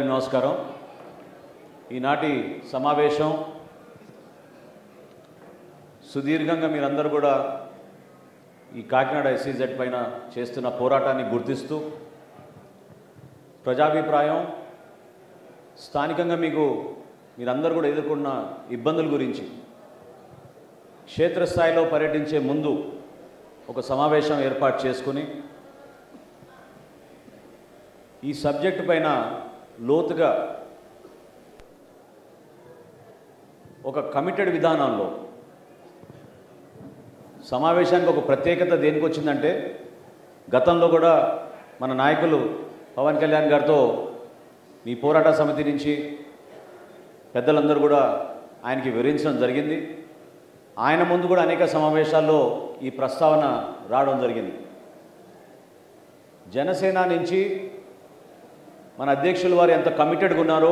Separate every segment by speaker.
Speaker 1: నమస్కారం ఈనాటి సమావేశం సుదీర్ఘంగా మీరందరూ కూడా ఈ కాకినాడ ఎస్సీజెడ్ పైన చేస్తున్న పోరాటాన్ని గుర్తిస్తూ ప్రజాభిప్రాయం స్థానికంగా మీకు మీరందరూ కూడా ఎదుర్కొన్న ఇబ్బందుల గురించి క్షేత్రస్థాయిలో పర్యటించే ముందు ఒక సమావేశం ఏర్పాటు చేసుకుని ఈ సబ్జెక్టు పైన లోతుగా ఒక కమిటెడ్ విధానంలో సమావేశానికి ఒక ప్రత్యేకత దేనికి వచ్చిందంటే గతంలో కూడా మన నాయకులు పవన్ కళ్యాణ్ గారితో మీ పోరాట సమితి నుంచి పెద్దలందరూ కూడా ఆయనకి వివరించడం జరిగింది ఆయన ముందు కూడా అనేక సమావేశాల్లో ఈ ప్రస్తావన రావడం జరిగింది జనసేన నుంచి మన అధ్యక్షులు వారు ఎంత కమిటెడ్గా ఉన్నారో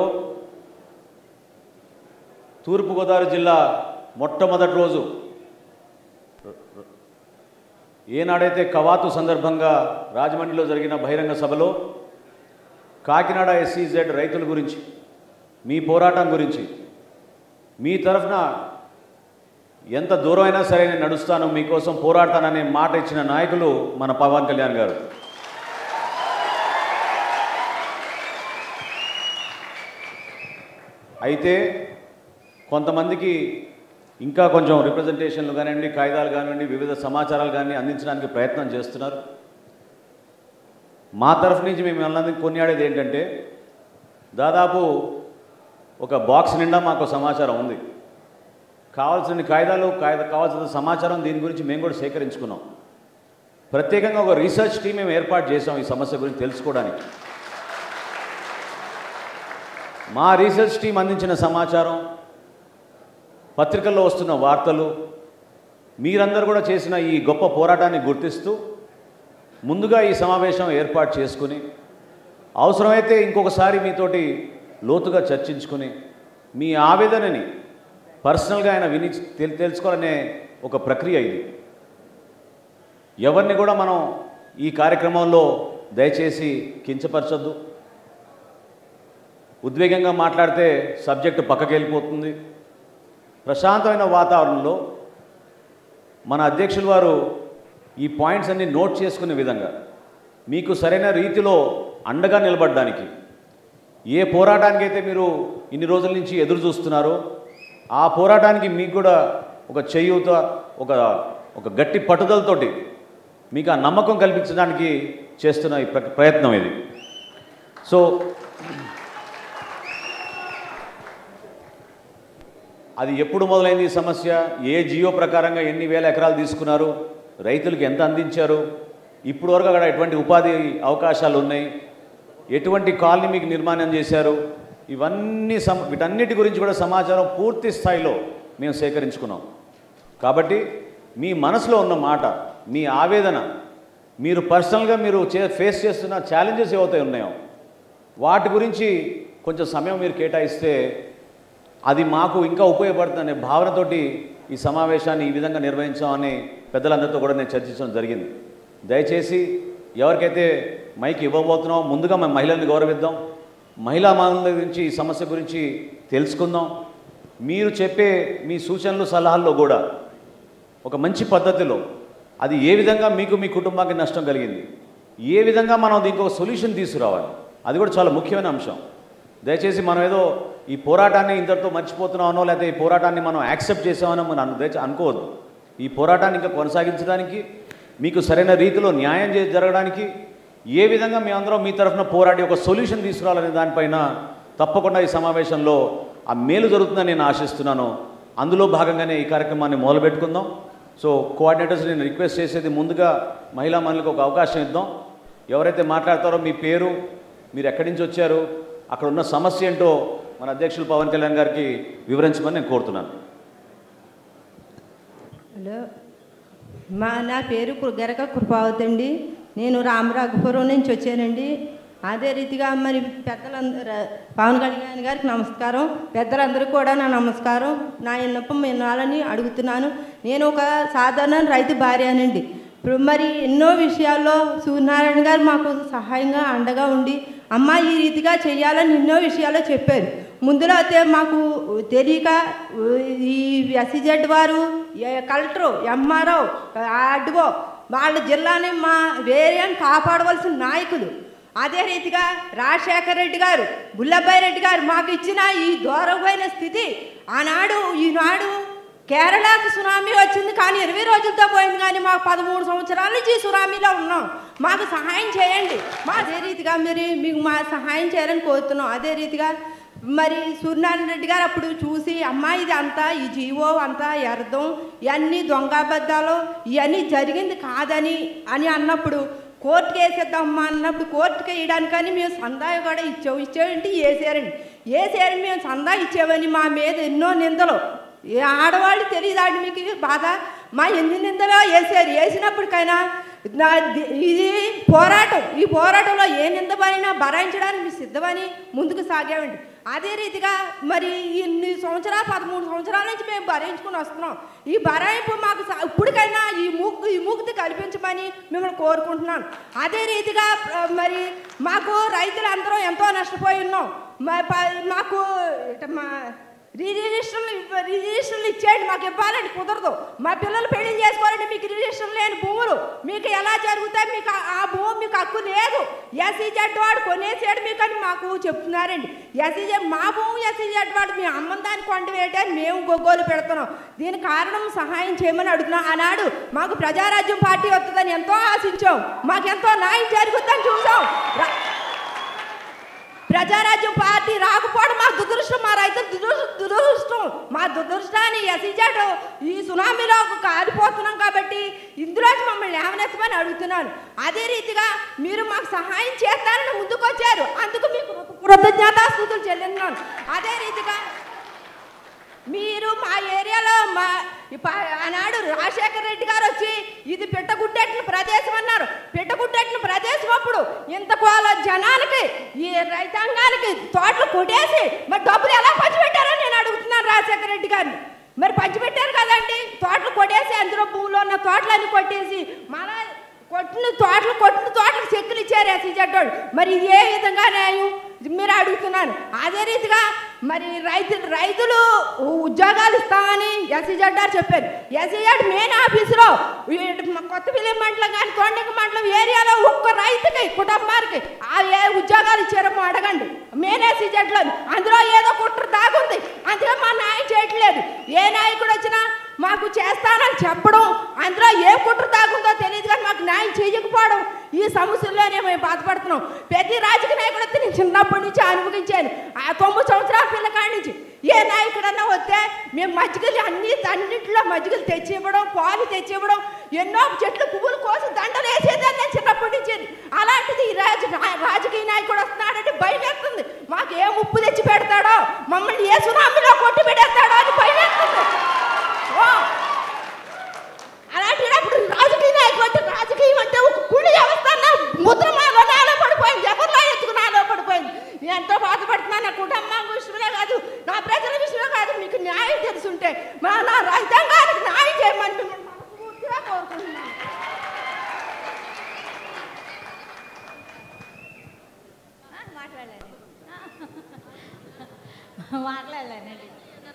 Speaker 1: తూర్పుగోదావరి జిల్లా మొట్టమొదటి రోజు ఏనాడైతే కవాతు సందర్భంగా రాజమండ్రిలో జరిగిన బహిరంగ సభలో కాకినాడ ఎస్సీజెడ్ రైతుల గురించి మీ పోరాటం గురించి మీ తరఫున ఎంత దూరమైనా సరే నేను నడుస్తాను మీకోసం పోరాడతాననే మాట ఇచ్చిన నాయకులు మన పవన్ కళ్యాణ్ గారు అయితే కొంతమందికి ఇంకా కొంచెం రిప్రజెంటేషన్లు కానివ్వండి కాగితాలు కానివ్వండి వివిధ సమాచారాలు కానీ అందించడానికి ప్రయత్నం చేస్తున్నారు మా తరఫు నుంచి మేము అందరికీ కొనియాడేది ఏంటంటే దాదాపు ఒక బాక్స్ నిండా మాకు సమాచారం ఉంది కావాల్సిన కాగితాలు కాగిత కావాల్సిన సమాచారం దీని గురించి మేము కూడా సేకరించుకున్నాం ప్రత్యేకంగా ఒక రీసెర్చ్ టీం మేము ఏర్పాటు చేసాం ఈ సమస్య గురించి తెలుసుకోవడానికి మా రీసెర్చ్ టీం అందించిన సమాచారం పత్రికల్లో వస్తున్న వార్తలు మీరందరూ కూడా చేసిన ఈ గొప్ప పోరాటాన్ని గుర్తిస్తూ ముందుగా ఈ సమావేశం ఏర్పాటు చేసుకుని అవసరమైతే ఇంకొకసారి మీతోటి లోతుగా చర్చించుకుని మీ ఆవేదనని పర్సనల్గా ఆయన విని తెల్- తెలుసుకోవాలనే ఒక ప్రక్రియ ఇది ఎవరిని కూడా మనం ఈ కార్యక్రమంలో దయచేసి కించపరచొద్దు ఉద్వేగంగా మాట్లాడితే సబ్జెక్టు పక్కకి వెళ్ళిపోతుంది ప్రశాంతమైన వాతావరణంలో మన అధ్యక్షులు వారు ఈ పాయింట్స్ అన్ని నోట్ చేసుకునే విధంగా మీకు సరైన రీతిలో అండగా నిలబడడానికి ఏ పోరాటానికి అయితే మీరు ఇన్ని రోజుల నుంచి ఎదురు చూస్తున్నారో ఆ పోరాటానికి మీకు కూడా ఒక చేయూత ఒక ఒక గట్టి పట్టుదలతోటి మీకు ఆ నమ్మకం కల్పించడానికి చేస్తున్న ఈ ప్ర- ప్రయత్నం ఇది సో అది ఎప్పుడు మొదలైంది ఈ సమస్య ఏ జియో ప్రకారంగా ఎన్ని వేల ఎకరాలు తీసుకున్నారు రైతులకు ఎంత అందించారు ఇప్పుడు వరకు అక్కడ ఎటువంటి ఉపాధి అవకాశాలు ఉన్నాయి ఎటువంటి కాలనీ మీకు నిర్మాణం చేశారు ఇవన్నీ సమ వీటన్నిటి గురించి కూడా సమాచారం పూర్తి స్థాయిలో మేము సేకరించుకున్నాం కాబట్టి మీ మనసులో ఉన్న మాట మీ ఆవేదన మీరు పర్సనల్గా మీరు చే ఫేస్ చేస్తున్న ఛాలెంజెస్ ఏవైతే ఉన్నాయో వాటి గురించి కొంచెం సమయం మీరు కేటాయిస్తే అది మాకు ఇంకా ఉపయోగపడుతుందనే భావనతోటి ఈ సమావేశాన్ని ఈ విధంగా నిర్వహించామని పెద్దలందరితో కూడా నేను చర్చించడం జరిగింది దయచేసి ఎవరికైతే మైక్ ఇవ్వబోతున్నామో ముందుగా మేము మహిళల్ని గౌరవిద్దాం మహిళా మహిళల గురించి ఈ సమస్య గురించి తెలుసుకుందాం మీరు చెప్పే మీ సూచనలు సలహాల్లో కూడా ఒక మంచి పద్ధతిలో అది ఏ విధంగా మీకు మీ కుటుంబానికి నష్టం కలిగింది ఏ విధంగా మనం దీనికి ఒక సొల్యూషన్ తీసుకురావాలి అది కూడా చాలా ముఖ్యమైన అంశం దయచేసి మనం ఏదో ఈ పోరాటాన్ని ఇంతటితో మర్చిపోతున్నామనో లేకపోతే ఈ పోరాటాన్ని మనం యాక్సెప్ట్ చేసామనో మనం అను- దయచేసి అనుకోవద్దు ఈ పోరాటాన్ని ఇంకా కొనసాగించడానికి మీకు సరైన రీతిలో న్యాయం చే జరగడానికి ఏ విధంగా మేమందరం మీ తరఫున పోరాడి ఒక సొల్యూషన్ తీసుకురావాలనే దానిపైన తప్పకుండా ఈ సమావేశంలో ఆ మేలు జరుగుతుందని నేను ఆశిస్తున్నాను అందులో భాగంగానే ఈ కార్యక్రమాన్ని మొదలుపెట్టుకుందాం సో కోఆర్డినేటర్స్ నేను రిక్వెస్ట్ చేసేది ముందుగా మహిళా మనులకు ఒక అవకాశం ఇద్దాం ఎవరైతే మాట్లాడతారో మీ పేరు మీరు ఎక్కడి నుంచి వచ్చారు అక్కడ ఉన్న సమస్య ఏంటో మన అధ్యక్షులు పవన్ కళ్యాణ్ గారికి వివరించమని నేను కోరుతున్నాను
Speaker 2: హలో మా నా పేరు కు- గరక కృపావతి అండి నేను రామరాఘపురం నుంచి వచ్చానండి అదే రీతిగా మరి పెద్దలందరూ పవన్ కళ్యాణ్ గారికి నమస్కారం పెద్దలందరూ కూడా నా నమస్కారం నా విన్నపం వినాలని అడుగుతున్నాను నేను ఒక సాధారణ రైతు భార్యనండి ఇప్పుడు మరి ఎన్నో విషయాల్లో సూర్యనారాయణ గారు మాకు సహాయంగా అండగా ఉండి అమ్మ ఈ రీతిగా చేయాలని ఎన్నో విషయాలు చెప్పారు ముందులో అయితే మాకు తెలియక ఈ ఎస్సీజెడ్ వారు ఏ- కలెక్టరు ఎంఆర్ఓ అడ్వో వాళ్ళ జిల్లాని మా వేరేని కాపాడవలసిన నాయకులు అదే రీతిగా రాజశేఖర రెడ్డి గారు బుల్లబ్బాయి రెడ్డి గారు మాకు ఇచ్చిన ఈ దూరమైన స్థితి ఆనాడు ఈనాడు కేరళకి సునామీ వచ్చింది కానీ ఇరవై రోజులతో పోయింది కానీ మాకు పదమూడు సంవత్సరాల నుంచి ఈ సునామీలో ఉన్నాం మాకు సహాయం చేయండి మా అదే రీతిగా మీరు మీకు మా సహాయం చేయాలని కోరుతున్నాం అదే రీతిగా మరి సూర్యనారాయణ రెడ్డి గారు అప్పుడు చూసి అమ్మా ఇది అంతా ఈ జీవో అంతా వ్యర్థం ఇవన్నీ దొంగబద్దాలు ఇవన్నీ జరిగింది కాదని అని అన్నప్పుడు కోర్టుకి వేసేద్దామమ్మా అన్నప్పుడు కోర్టుకి వేయడానికని మేము సందా కూడా ఇచ్చాము ఇచ్చామంటే వేసారండి వేసారని మేము సందా ఇచ్చామని మా మీద ఎన్నో నిందలు ఏ ఆడవాళ్ళు తెలియదాండి మీకు బాధ మా ఎన్ని నిందలో వేసారు వేసినప్పటికైనా నా ది- ఇది పోరాటం ఈ పోరాటంలో ఏ నింద పడినా భరాయించడానికి మేము సిద్ధమని ముందుకు సాగామండి అదే రీతిగా మరి ఇన్ని సంవత్సరాలు పదమూడు సంవత్సరాల నుంచి మేము భరించుకుని వస్తున్నాం ఈ భరాయింపు మాకు స- ఇప్పటికైనా ఈ ముక్కు ఈ ముక్తి కల్పించమని మిమ్మల్ని కోరుకుంటున్నాను అదే రీతిగా ఆ, మరి మాకు రైతులందరం ఎంతో నష్టపోయి ఉన్నాం మా- ప- మాకు ఇట మా రిజిస్టర్లు ఇవ్వ- రిజిస్టర్లు ఇచ్చేయండి మాకు ఇవ్వాలండి కుదరదు మా పిల్లలు పెళ్లి చేసుకోవాలంటే మీకు రిజిస్టర్ లేని భూములు మీకు ఎలా జరుగుతాయి మీకు ఆ- ఆ భూమి మీకు హక్కు లేదు ఎస్సీజెడ్ వాడు కొనేసాడు మీకు అని మాకు చెప్తున్నారండి ఎస్సీజెడ్ మా భూమి ఎస్సీజెడ్ వాడు మీ అమ్మం దాన్ని కొండ వేయటాన్ని మేము గొగ్గోలు పెడుతున్నాం దీని కారణం సహాయం చేయమని అడుగుతున్నాం ఆనాడు మాకు ప్రజారాజ్యం పార్టీ వస్తుందని ఎంతో ఆశించాం మాకెంతో న్యాయం జరుగుతుందని చూసాం రా- ప్రజారాజ్యం పార్టీ రాకపోవడం మా దురదృష్టం మా రైతుల దురదృ- దురదృష్టం మా దురదృష్టాన్ని ఎసిజాడు ఈ సునామీలో కారిపోతున్నాం కాబట్టి ఇందులో మమ్మల్ని లేవనెత్తమని అడుగుతున్నాను అదే రీతిగా మీరు మాకు సహాయం చేస్తారని ముందుకొచ్చారు అందుకు మీకు కృతజ్ఞతాస్థుతులు చెల్లిస్తున్నాను అదే రీతిగా మీరు మా ఏరియాలో మా ఈ ప- ఆనాడు రాజశేఖర రెడ్డి గారు వచ్చి ఇది పెట్టగుడ్డెట్ల ప్రదేశం అన్నారు పెట్టగుడ్డెట్ల ప్రదేశం అప్పుడు ఇంత కోల జనాలకి ఈ రైతాంగానికి తోటలు కొట్టేసి మరి డబ్బులు ఎలా పంచిపెట్టారని నేను అడుగుతున్నాను రాజశేఖర రెడ్డి గారిని మరి పంచిపెట్టారు కదండి తోటలు కొట్టేసి అందులో భూమిలో ఉన్న తోటలన్నీ కొట్టేసి మళ్ళా కొట్టిన తోటలు కొట్టిన తోటలకు చెక్కులు ఇచ్చారు ఎస్సీజెడ్డోళ్ళు మరి ఇది ఏ విధంగా న్యాయం ఇది మీరు అడుగుతున్నాను అదే రీతిగా మరి రైతులు రైతులు ఉద్యోగాలు ఇస్తామని ఎస్సీజెడ్ గారు చెప్పారు ఎస్సీజెడ్ మెయిన్ ఆఫీసులో ఈ మా కొత్త విలేజ్ మండలం కానీ కొండక మండలం ఏరియాలో ఒక్క రైతుకి కుటుంబానికి ఆ ఏ ఉద్యోగాలు ఇచ్చారో అడగండి మెయిన్ ఎస్సీజెడ్లో అందులో ఏదో కుట్ర దాగుంది అందులో మా న్యాయం చేయట్లేదు ఏ నాయకుడు వచ్చినా మాకు చేస్తానని చెప్పడం అందులో ఏ కుట్ర దాగుందో తెలియదు కానీ మాకు న్యాయం చేయకపోవడం ఈ సమస్యల్లోనే మేము బాధపడుతున్నాం ప్రతి రాజకీయ నాయకుడు వస్తే నేను చిన్నప్పటి నుంచి అనుభవించాను ఆ తొమ్మిది సంవత్సరాల పిల్లకాడి నుంచి ఏ నాయకుడన్నా వస్తే మేము మజ్జిగలు అన్ని అన్నింటిలో మజ్జిగలు తెచ్చి ఇవ్వడం పాలు తెచ్చి ఇవ్వడం ఎన్నో చెట్లు పువ్వులు కోసం దండలు వేసేదాన్ని నేను చిన్నప్పటి నుంచి అలాంటిది ఈ రాజ రా- రాజకీయ నాయకుడు వస్తున్నాడంటే భయం వేస్తుంది మాకు ఏ ముప్పు తెచ్చి పెడతాడో మమ్మల్ని ఏ సునామీలో కొట్టి పెడతాడో అని భయం వేస్తుంది ఓ! అలాంటినప్పుడు రాజకీయ నాయకుడు అంటే రాజకీయం అంటే ఒక కుడి వ్యవస్థ అన్న ముద్ర మాలో నాలో పడిపోయింది ఎవరిలో ఎత్తుకు నాలో పడిపోయింది నేను ఎంతో బాధపడుతున్నాను నా కుటుంబం విషయంలో కాదు నా ప్రజల విషయంలో కాదు మీకు న్యాయం తెలుసుంటే మా నా రైతాంగానికి న్యాయం చేయమని మిమ్మల్ని మనస్ఫూర్తిగా కోరుకుంటున్నాను
Speaker 3: మాట్లాడలేనండి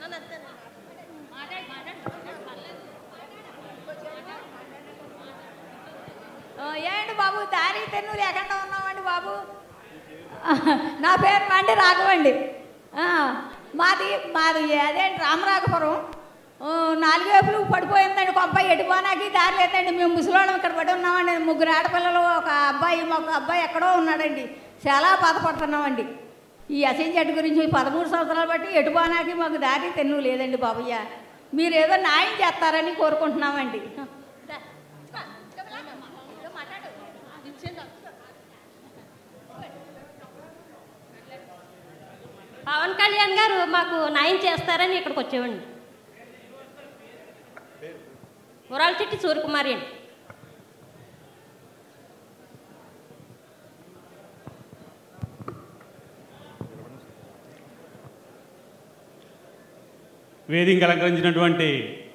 Speaker 3: ఏంటి బాబు దారి తెన్ను లేకుండా ఉన్నామండి బాబు నా పేరు మండి రాఘవండి ఆ, మాది మాది అదేంటి రామరాఘపురం ఆ, నాలుగు వైపులు పడిపోయిందండి ఒక అబ్బాయి ఎటుపోనాకి దారి లేదండి మేము ముసలోళ్ళం ఇక్కడ పడి ఉన్నామండి ముగ్గురు ఆడపిల్లలు ఒక అబ్బాయి ఒక అబ్బాయి ఎక్కడో ఉన్నాడండి చాలా బాధపడుతున్నామండి ఈ అసెంజెట్ గురించి పదమూడు సంవత్సరాలు బట్టి ఎటుపోనాకి మాకు దారి తెన్ను లేదండి బాబయ్య మీరు ఏదో న్యాయం చేస్తారని కోరుకుంటున్నామండి
Speaker 4: పవన్ కళ్యాణ్ గారు మాకు న్యాయం చేస్తారని ఇక్కడికి వచ్చామండి ఉరాల చెట్టి సూర్యకుమారి అండి
Speaker 5: వేదిక అలంకరించినటువంటి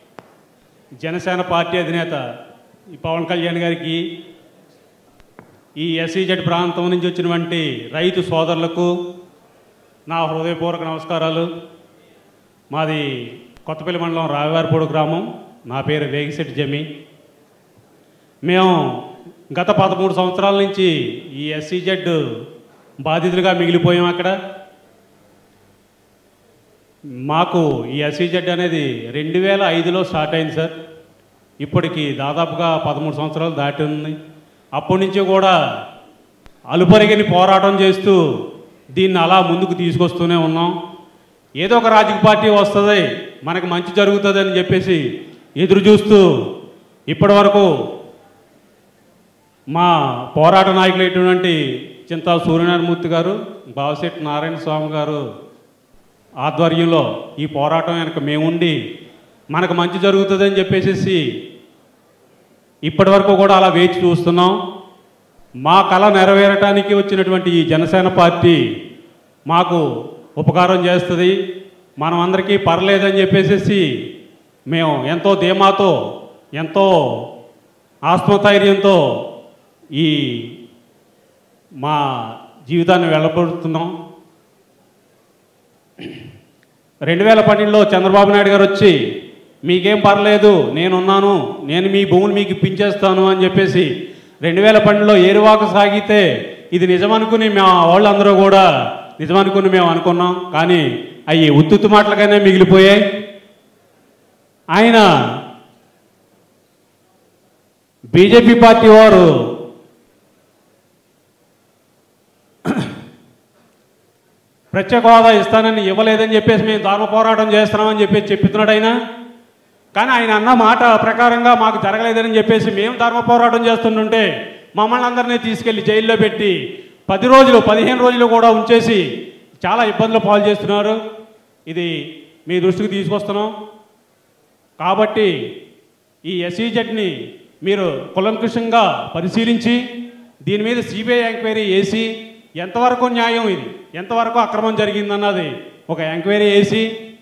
Speaker 5: జనసేన పార్టీ అధినేత ఈ పవన్ కళ్యాణ్ గారికి ఈ ఎస్సీజెడ్ ప్రాంతం నుంచి వచ్చినటువంటి రైతు సోదరులకు నా హృదయపూర్వక నమస్కారాలు మాది కొత్తపల్లి మండలం రావివారిపూడి గ్రామం నా పేరు వేగిశెట్టి జమి మేము గత పదమూడు సంవత్సరాల నుంచి ఈ ఎస్సీజెడ్ బాధితులుగా మిగిలిపోయాం అక్కడ మాకు ఈ ఎస్సీజెడ్ అనేది రెండు వేల ఐదులో స్టార్ట్ అయింది సార్ ఇప్పటికి దాదాపుగా పదమూడు సంవత్సరాలు దాటి ఉంది అప్పటి నుంచి కూడా అలుపరిగని పోరాటం చేస్తూ దీన్ని అలా ముందుకు తీసుకొస్తూనే ఉన్నాం ఏదో ఒక రాజకీయ పార్టీ వస్తుంది మనకు మంచి జరుగుతుంది అని చెప్పేసి ఎదురు చూస్తూ ఇప్పటి వరకు మా పోరాట నాయకులైనటువంటి చింతా సూర్యనారాయణమూర్తి గారు బావశెట్టి నారాయణ స్వామి గారు ఆధ్వర్యంలో ఈ పోరాటం వెనక మేముండి మనకు మంచి జరుగుతుందని చెప్పేసి ఇప్పటి వరకు కూడా అలా వేచి చూస్తున్నాం మా కళ నెరవేరటానికి వచ్చినటువంటి ఈ జనసేన పార్టీ మాకు ఉపకారం చేస్తుంది మనం అందరికీ పర్లేదని చెప్పేసి మేము ఎంతో ధీమాతో ఎంతో ఆత్మధైర్యంతో ఈ మా జీవితాన్ని వెళ్ళబడుతున్నాం రెండు వేల పన్నెండులో చంద్రబాబు నాయుడు గారు వచ్చి మీకేం పర్లేదు నేనున్నాను నేను మీ భూములు మీకు ఇప్పించేస్తాను అని చెప్పేసి రెండు వేల పన్నెండులో ఏరువాక సాగితే ఇది నిజమనుకుని మా వాళ్ళందరూ కూడా నిజమనుకుని మేము అనుకున్నాం కానీ అవి ఉత్తుత్తు మాటలుగానే మిగిలిపోయాయి ఆయన బీజేపీ పార్టీ వారు ప్రత్యేక హోదా ఇస్తానని ఇవ్వలేదని చెప్పేసి మేము ధర్మ పోరాటం చేస్తున్నామని చెప్పేసి చెప్తున్నాడు ఆయన కానీ ఆయన అన్న మాట ప్రకారంగా మాకు జరగలేదని చెప్పేసి మేము ధర్మ పోరాటం చేస్తుంటుంటే మమ్మల్ని అందరినీ తీసుకెళ్లి జైల్లో పెట్టి పది రోజులు పదిహేను రోజులు కూడా ఉంచేసి చాలా ఇబ్బందులు పాలు చేస్తున్నారు ఇది మీ దృష్టికి తీసుకొస్తున్నాం కాబట్టి ఈ ఎస్ఈజెడ్ని మీరు కులంకుషంగా పరిశీలించి దీని మీద సిబిఐ ఎంక్వైరీ వేసి ఎంతవరకు న్యాయం ఇది ఎంతవరకు అక్రమం జరిగిందన్నది ఒక ఎంక్వైరీ వేసి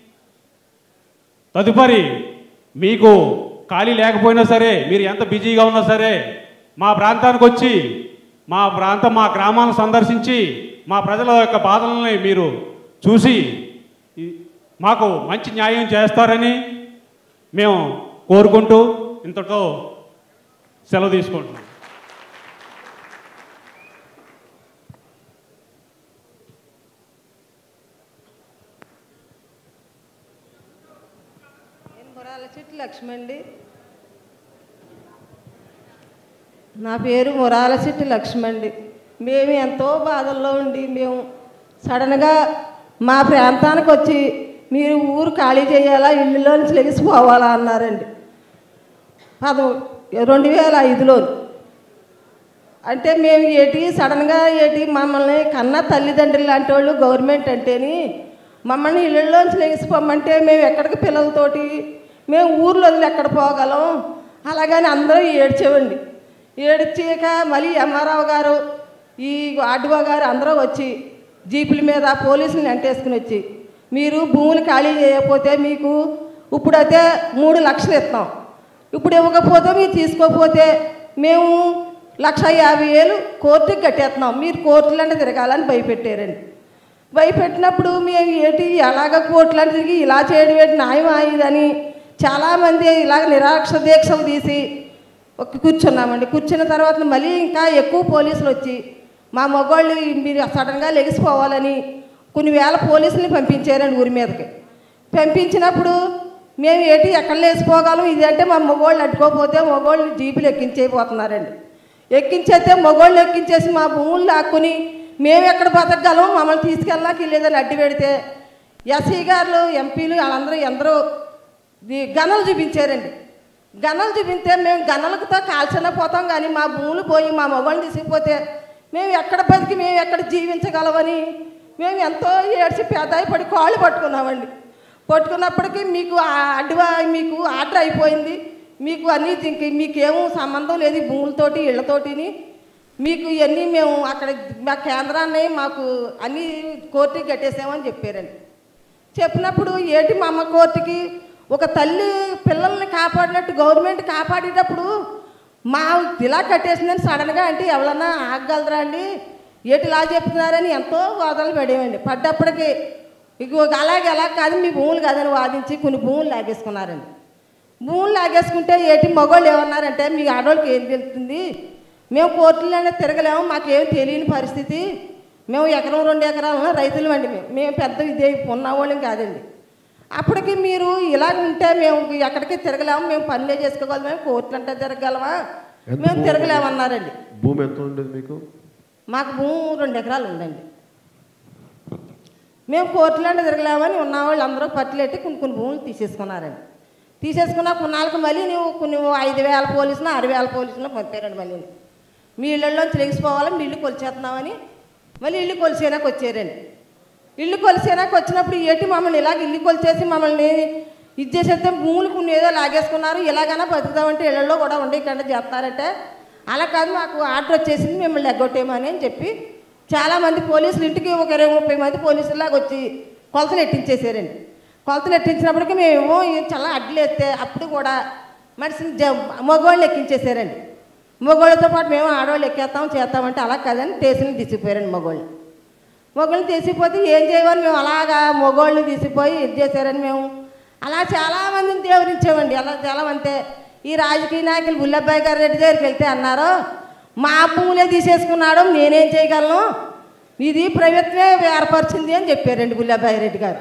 Speaker 5: తదుపరి మీకు ఖాళీ లేకపోయినా సరే మీరు ఎంత బిజీగా ఉన్నా సరే మా ప్రాంతానికి వచ్చి మా ప్రాంతం మా గ్రామాలను సందర్శించి మా ప్రజల యొక్క బాధలని మీరు చూసి ఈ- మాకు మంచి న్యాయం చేస్తారని మేము కోరుకుంటూ ఇంతతో సెలవు తీసుకుంటున్నాం
Speaker 2: నేను మురాల చెట్టు లక్ష్మి అండి నా పేరు మురాల చెట్టు లక్ష్మి అండి మేము ఎంతో బాధల్లో ఉండి మేము సడన్గా మా ప్రాంతానికి వచ్చి మీరు ఊరు ఖాళీ చేయాలా ఇల్లులో నుంచి లెగిసిపోవాలా అన్నారండి పద రెండు వేల ఐదులో అంటే మేము ఏటి సడన్గా ఏటి మమ్మల్ని కన్న తల్లిదండ్రులు లాంటి వాళ్ళు గవర్నమెంట్ అంటేని మమ్మల్ని ఇళ్ళల్లోంచి లెగిసిపోమంటే మేము ఎక్కడికి పిల్లలతోటి మేము ఊర్లో వదిలి ఎక్కడ పోగలం అలాగని అందరూ ఏడ్చేవండి ఏడ్చాక మళ్ళీ ఎంఆర్ఓ గారు ఈ ఆర్డీఓ గారు అందరూ వచ్చి జీపుల మీద పోలీసులను వెంటేసుకుని వచ్చి మీరు భూములు ఖాళీ చేయకపోతే మీకు ఇప్పుడైతే మూడు లక్షలు ఇస్తాం ఇప్పుడు ఇవ్వకపోతే మీరు తీసుకోకపోతే మేము లక్ష యాభై వేలు కోర్టుకి కట్టేస్తున్నాం మీరు కోర్టులంటే తిరగాలని భయపెట్టారండి భయపెట్టినప్పుడు మేము ఏంటి ఎలాగ కోర్టులని తిరిగి ఇలా చేయడం ఏంటి న్యాయం అయ్యిందని చాలామంది ఇలాగ నిరాక్ష దీక్షలు తీసి ఒక కూర్చున్నామండి కూర్చున్న తర్వాత మళ్ళీ ఇంకా ఎక్కువ పోలీసులు వచ్చి మా మగవాళ్ళు మీరు సడన్గా లెగిసిపోవాలని కొన్ని వేల పోలీసుల్ని పంపించారండి ఊరి మీదకి పంపించినప్పుడు మేము ఏంటి ఎక్కడ లేచిపోగలం ఇది అంటే మా మగవాళ్ళు అడ్డుకోకపోతే మగవాళ్ళని జీపులు ఎక్కించేయబోతున్నారండి ఎక్కించేస్తే మగవాళ్ళు ఎక్కించేసి మా భూములు లాక్కుని మేము ఎక్కడ బతకగలం మమ్మల్ని తీసుకెళ్ళాకి లేదని అడ్డు పెడితే ఎస్సీ గారు ఎంపీలు వాళ్ళందరూ ఎందరో ఈ గన్నలు చూపించారండి గన్నలు చూపిస్తే మేము గన్నలతో కాల్చిన పోతాం కానీ మా భూములు పోయి మా మగవాళ్ళని తీసుకుపోతే మేము ఎక్కడ బతికి మేము ఎక్కడ జీవించగలమని మేము ఎంతో ఏడ్చి పేదాయి పడి కాళ్ళు పట్టుకున్నామండి పట్టుకున్నప్పటికీ మీకు ఆ అడ్డువా మీకు ఆర్డర్ అయిపోయింది మీకు అన్నీ ఇంక మీకేమో సంబంధం లేదు ఈ భూములతోటి ఇళ్లతోటిని మీకు ఇవన్నీ మేము అక్కడ మా కేంద్రాన్ని మాకు అన్నీ కోర్టుకి కట్టేసామని చెప్పారండి చెప్పినప్పుడు ఏటి మా అమ్మ కోర్టుకి ఒక తల్లి పిల్లల్ని కాపాడినట్టు గవర్నమెంట్ కాపాడేటప్పుడు
Speaker 6: మా ఇలా కట్టేసిందని సడన్గా అంటే ఎవరన్నా ఆగగలరా అండి ఏటి ఇలా చెప్తున్నారని ఎంతో వాదనలు పడేవండి పడ్డప్పటికి ఇక అలాగే అలా కాదు మీ భూములు కాదని వాదించి కొన్ని భూములు లాగేసుకున్నారండి భూములు లాగేసుకుంటే ఏటి మగవాళ్ళు ఏమన్నారంటే మీ ఆడవాళ్ళకి ఏం తెలుస్తుంది మేము కోర్టులోనే తిరగలేము మాకేం తెలియని పరిస్థితి మేము ఎకరం రెండు ఎకరాలు రైతులు అండి మేము మేము పెద్ద ఇదే ఉన్నవాళ్ళం కాదండి అప్పటికి మీరు ఇలా ఉంటే మేము ఎక్కడికి తిరగలేము మేము పనులే చేసుకోగలం మేము కోర్టులు అంటే తిరగలమా
Speaker 7: ఎంత
Speaker 6: మేము
Speaker 7: భూమి?
Speaker 6: తిరగలేమన్నారండి
Speaker 7: భూమి ఎంత ఉండేది మీకు
Speaker 6: మాకు భూమి రెండు ఎకరాలు ఉందండి మేము కోర్టులోనే తిరగలేమని ఉన్న వాళ్ళు అందరూ పట్టులెట్టి కొన్ని కొన్ని భూములు తీసేసుకున్నారండి తీసేసుకున్న కొన్నాళ్ళకి మళ్ళీ నువ్వు కొన్ని ఐదు వేల పోలీసులు ఆరు వేల పోలీసులు పంపారండి మళ్ళీ మీ ఇళ్ళల్లోంచి లెగిసిపోవాలి మీ ఇల్లు కొలిచేస్తున్నామని మళ్ళీ ఇల్లు కొలిసేనాక వచ్చారండి ఇల్లు కొలిసేనాక వచ్చినప్పుడు ఏంటి మమ్మల్ని ఇలాగ ఇల్లు కొలిచేసి మమ్మల్ని ఇది చేసేస్తే భూములు కొన్ని ఏదో లాగేసుకున్నారు ఇలాగైనా బతుకుతామంటే ఇళ్లలో కూడా ఉండేకుండా చేస్తారంటే అలా కాదు మాకు ఆర్డర్ వచ్చేసింది మిమ్మల్ని ఎగ్గొట్టేమని అని చెప్పి చాలామంది పోలీసులు ఇంటికి ఒక ఇరవై ముప్పై మంది పోలీసులాగా వచ్చి కొలతలు ఎట్టించేసారండి కొలతలు ఎట్టించినప్పటికీ మేము ఈ చాలా అడ్లు వేస్తే అప్పుడు కూడా మనిషిని జ మగవాళ్ళు ఎక్కించేసారండి మగవాళ్ళతో పాటు మేము ఆడవాళ్ళు ఎక్కేస్తాం చేస్తామంటే అలా కాదని స్టేషన్కి తీసిపోయారండి మగవాళ్ళు మొగోళ్ళు తీసిపోతే ఏం చేయమని మేము అలాగా మొగోళ్ళు తీసిపోయి ఇది చేశారని మేము అలా చాలామందిని దేవుడించామండి అలా చాలామంది ఈ రాజకీయ నాయకులు బుల్లబ్బాయి గారి రెడ్డి దగ్గరికి వెళ్తే అన్నారు మా భూములే తీసేసుకున్నాడు నేనేం చేయగలను ఇది ప్రభుత్వమే ఏర్పరిచింది అని చెప్పారండి బుల్లబ్బాయి రెడ్డి గారు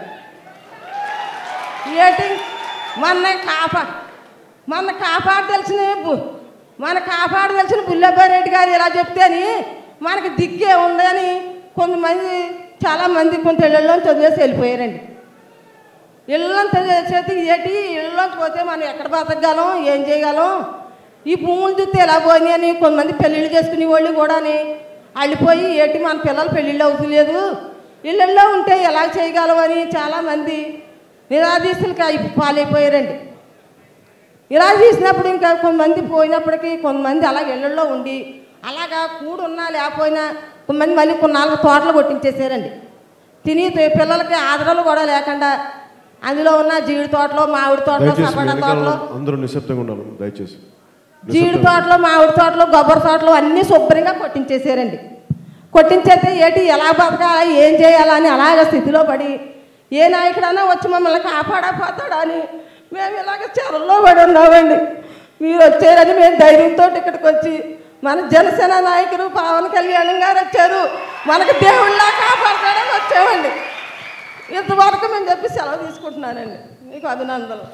Speaker 6: ఏంటి మన కాపా మన కాపాడదలిసిన బు- మన కాపాడదలిసిన బుల్లబ్బాయి రెడ్డి గారు ఇలా చెప్తేని మనకి దిక్కే ఉందని కొంతమంది చాలామంది కొంత ఇళ్ళల్లో చదివేసి వెళ్ళిపోయారండి ఇళ్ళంతా చేతి ఏంటి ఇళ్ళలోంచి పోతే మనం ఎక్కడ బతకగలం ఏం చేయగలం ఈ భూములు చూస్తే ఎలా పోయి అని కొంతమంది పెళ్ళిళ్ళు చేసుకునే వాళ్ళు కూడాని అల్లిపోయి ఏంటి మన పిల్లలు పెళ్ళిళ్ళు అవుతలేదు ఇళ్ళల్లో ఉంటే ఎలా చేయగలం అని చాలామంది నిరాదీసులకి అయి పాలైపోయారండి ఇలా చేసినప్పుడు ఇంకా కొంతమంది పోయినప్పటికీ కొంతమంది అలా ఇళ్ళల్లో ఉండి అలాగా కూడున్నా లేకపోయినా కొంతమంది మళ్ళీ కొన్నాళ్ళకి తోటలు కొట్టించేసారండి తిని పిల్లలకి ఆదరలు కూడా లేకుండా అందులో ఉన్న జీడి తోటలో మామిడి తోటలో
Speaker 7: దయచేసి
Speaker 6: సపోటా
Speaker 7: వెనకాల
Speaker 6: తోటలో
Speaker 7: అందరూ నిశ్శబ్దంగా ఉండాలి దయచేసి
Speaker 6: జీడి తోటలో మామిడి తోటలో కొబ్బరి తోటలో అన్నీ శుభ్రంగా కొట్టించేసారండి కొట్టించేస్తే ఏంటి ఎలా బతకాలా ఏం చేయాలా అని అలాగ స్థితిలో పడి ఏ నాయకుడైనా వచ్చి మమ్మల్ని కాపాడపోతాడా అని మేము ఇలాగ చెరల్లో పడి ఉన్నామండి మీరు వచ్చారని మేము ధైర్యంతో ఇక్కడికి వచ్చి మన జనసేన నాయకుడు పవన్ కళ్యాణ్ గారు వచ్చారు మనకు దేవుళ్ళ కాపాడతాడని వచ్చామండి ఇంతవరకు మేము చెప్పి సెలవు తీసుకుంటున్నానండి మీకు అభినందనలు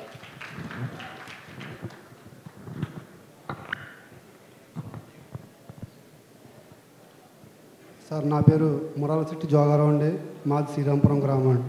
Speaker 8: సార్ నా పేరు మురాల సిట్టి జోగారావు అండి మాది శ్రీరాంపురం గ్రామం అండి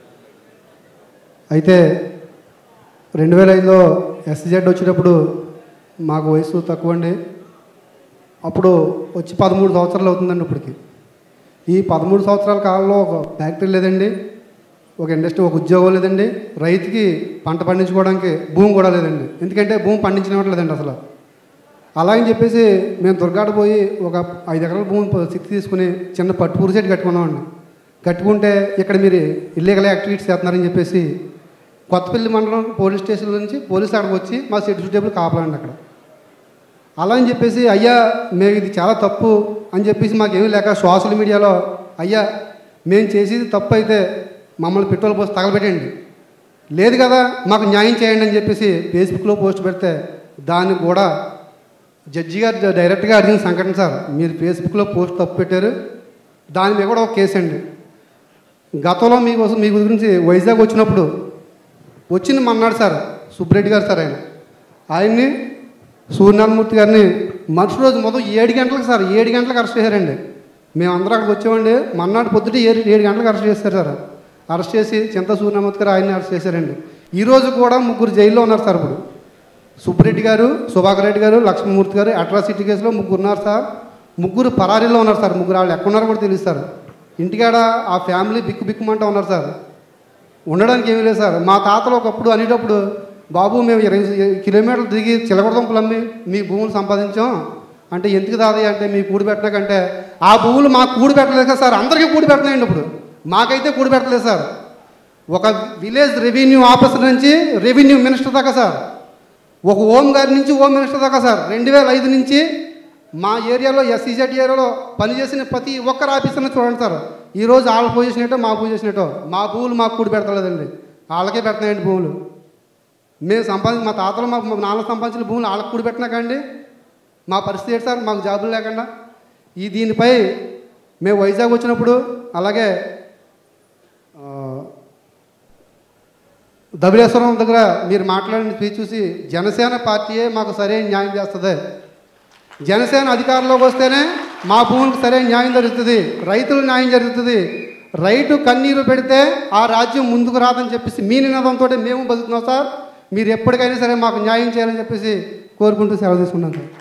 Speaker 8: అయితే రెండు వేల ఐదులో ఎస్జెడ్ వచ్చేటప్పుడు మాకు వయసు తక్కువ అండి అప్పుడు వచ్చి పదమూడు సంవత్సరాలు అవుతుందండి ఇప్పటికి ఈ పదమూడు సంవత్సరాల కాలంలో ఒక ఫ్యాక్టరీ లేదండి ఒక ఇండస్ట్రీ ఒక ఉద్యోగం లేదండి రైతుకి పంట పండించుకోవడానికి భూమి కూడా లేదండి ఎందుకంటే భూమి పండించినట్లేదండి అసలు అలాగని చెప్పేసి మేము దుర్గాడ పోయి ఒక ఐదు ఎకరాల భూమి సిక్స్ తీసుకుని చిన్న పట్టుపూరి సెట్ కట్టుకున్నామండి కట్టుకుంటే ఇక్కడ మీరు ఇల్లీగల్ యాక్టివిటీస్ చేస్తున్నారని చెప్పేసి కొత్తపల్లి మండలం పోలీస్ స్టేషన్ నుంచి పోలీసు అక్కడికి వచ్చి మా సెట్ టేబుల్ కాపాలండి అక్కడ అలా అని చెప్పేసి అయ్యా మేము ఇది చాలా తప్పు అని చెప్పేసి మాకేమీ లేక సోషల్ మీడియాలో అయ్యా మేము చేసేది తప్పు అయితే మమ్మల్ని పెట్రోల్ పోస్ట్ తగలబెట్టండి లేదు కదా మాకు న్యాయం చేయండి అని చెప్పేసి ఫేస్బుక్లో పోస్ట్ పెడితే దాన్ని కూడా జడ్జి గారు డైరెక్ట్గా అడిగిన సంఘటన సార్ మీరు ఫేస్బుక్లో పోస్ట్ తప్పు పెట్టారు దాని మీద కూడా ఒక కేసు అండి గతంలో మీకోసం మీ గురించి వైజాగ్ వచ్చినప్పుడు వచ్చింది మన్నాడు సార్ సుబ్బరెడ్డి గారు సార్ ఆయన ఆయన్ని సూర్యనారాయణమూర్తి గారిని మరుసటి రోజు మొదలు ఏడు గంటలకు సార్ ఏడు గంటలకు అరెస్ట్ చేశారండి మేము అందరం అక్కడికి వచ్చామండి మన్నాడు పొద్దుట ఏడు ఏడు గంటలకు అరెస్ట్ చేశారు సార్ అరెస్ట్ చేసి చింత సూర్యనారాయణమూర్తి గారు ఆయన్ని అరెస్ట్ చేశారండి ఈ రోజు కూడా ముగ్గురు జైల్లో ఉన్నారు సార్ ఇప్పుడు సుబ్బరెడ్డి గారు సుభాకర్ రెడ్డి గారు లక్ష్మణమూర్తి గారు అట్రాసిటీ కేసులో ముగ్గురు ఉన్నారు సార్ ముగ్గురు పరారీలో ఉన్నారు సార్ ముగ్గురు వాళ్ళు ఎక్కడున్నారో కూడా తెలియదు సార్ ఇంటికాడ ఆ ఫ్యామిలీ బిక్కు బిక్కుమంటూ ఉన్నారు సార్ ఉండడానికి ఏమీ లేదు సార్ మా తాతలు ఒకప్పుడు అనేటప్పుడు బాబు మేము ఇరవై కిలోమీటర్లు దిగి చిలకడదుంపలు అమ్మి మీ భూములు సంపాదించాం అంటే ఎందుకు దాది అంటే మీ కూడి పెట్టినాకంటే ఆ భూములు మాకు కూడి పెట్టలేదు కదా సార్ అందరికీ కూడి పెడుతున్నాయండి ఇప్పుడు మాకైతే కూడి పెట్టలేదు సార్ ఒక విలేజ్ రెవెన్యూ ఆఫీసర్ నుంచి రెవెన్యూ మినిస్టర్ దాకా సార్ ఒక హోమ్ గారి నుంచి హోమ్ మినిస్టర్ దాకా సార్ రెండు వేల ఐదు నుంచి మా ఏరియాలో ఎస్సీజెడ్ ఏరియాలో పనిచేసిన ప్రతి ఒక్కరు ఆఫీసర్ని చూడండి సార్ ఈరోజు వాళ్ళ పొజిషన్ ఏంటో మా పొజిషన్ ఏంటో మా భూములు మాకు కూడి పెడతలేదండి వాళ్ళకే పెడుతున్నాయండి భూములు మేము సంపాదించి మా తాతలు మా మా నాన్న సంపాదించిన భూములు వాళ్ళకి కూడి పెట్టినా కండి మా పరిస్థితి ఏంటి సార్ మాకు జాబులు లేకుండా ఈ దీనిపై మేము వైజాగ్ వచ్చినప్పుడు అలాగే ఆ, ధవళేశ్వరం దగ్గర మీరు మాట్లాడిన స్పీచ్ చూసి జనసేన పార్టీయే మాకు సరైన న్యాయం చేస్తుంది జనసేన అధికారంలోకి వస్తేనే మా భూములకు సరైన న్యాయం జరుగుతుంది రైతులు న్యాయం జరుగుతుంది రైతు కన్నీరు పెడితే ఆ రాజ్యం ముందుకు రాదని చెప్పేసి మీ నినాదంతో మేము బతుకుతున్నాం సార్ మీరు ఎప్పటికైనా సరే మాకు న్యాయం చేయాలని చెప్పేసి కోరుకుంటూ సెలవు తీసుకున్నాం సార్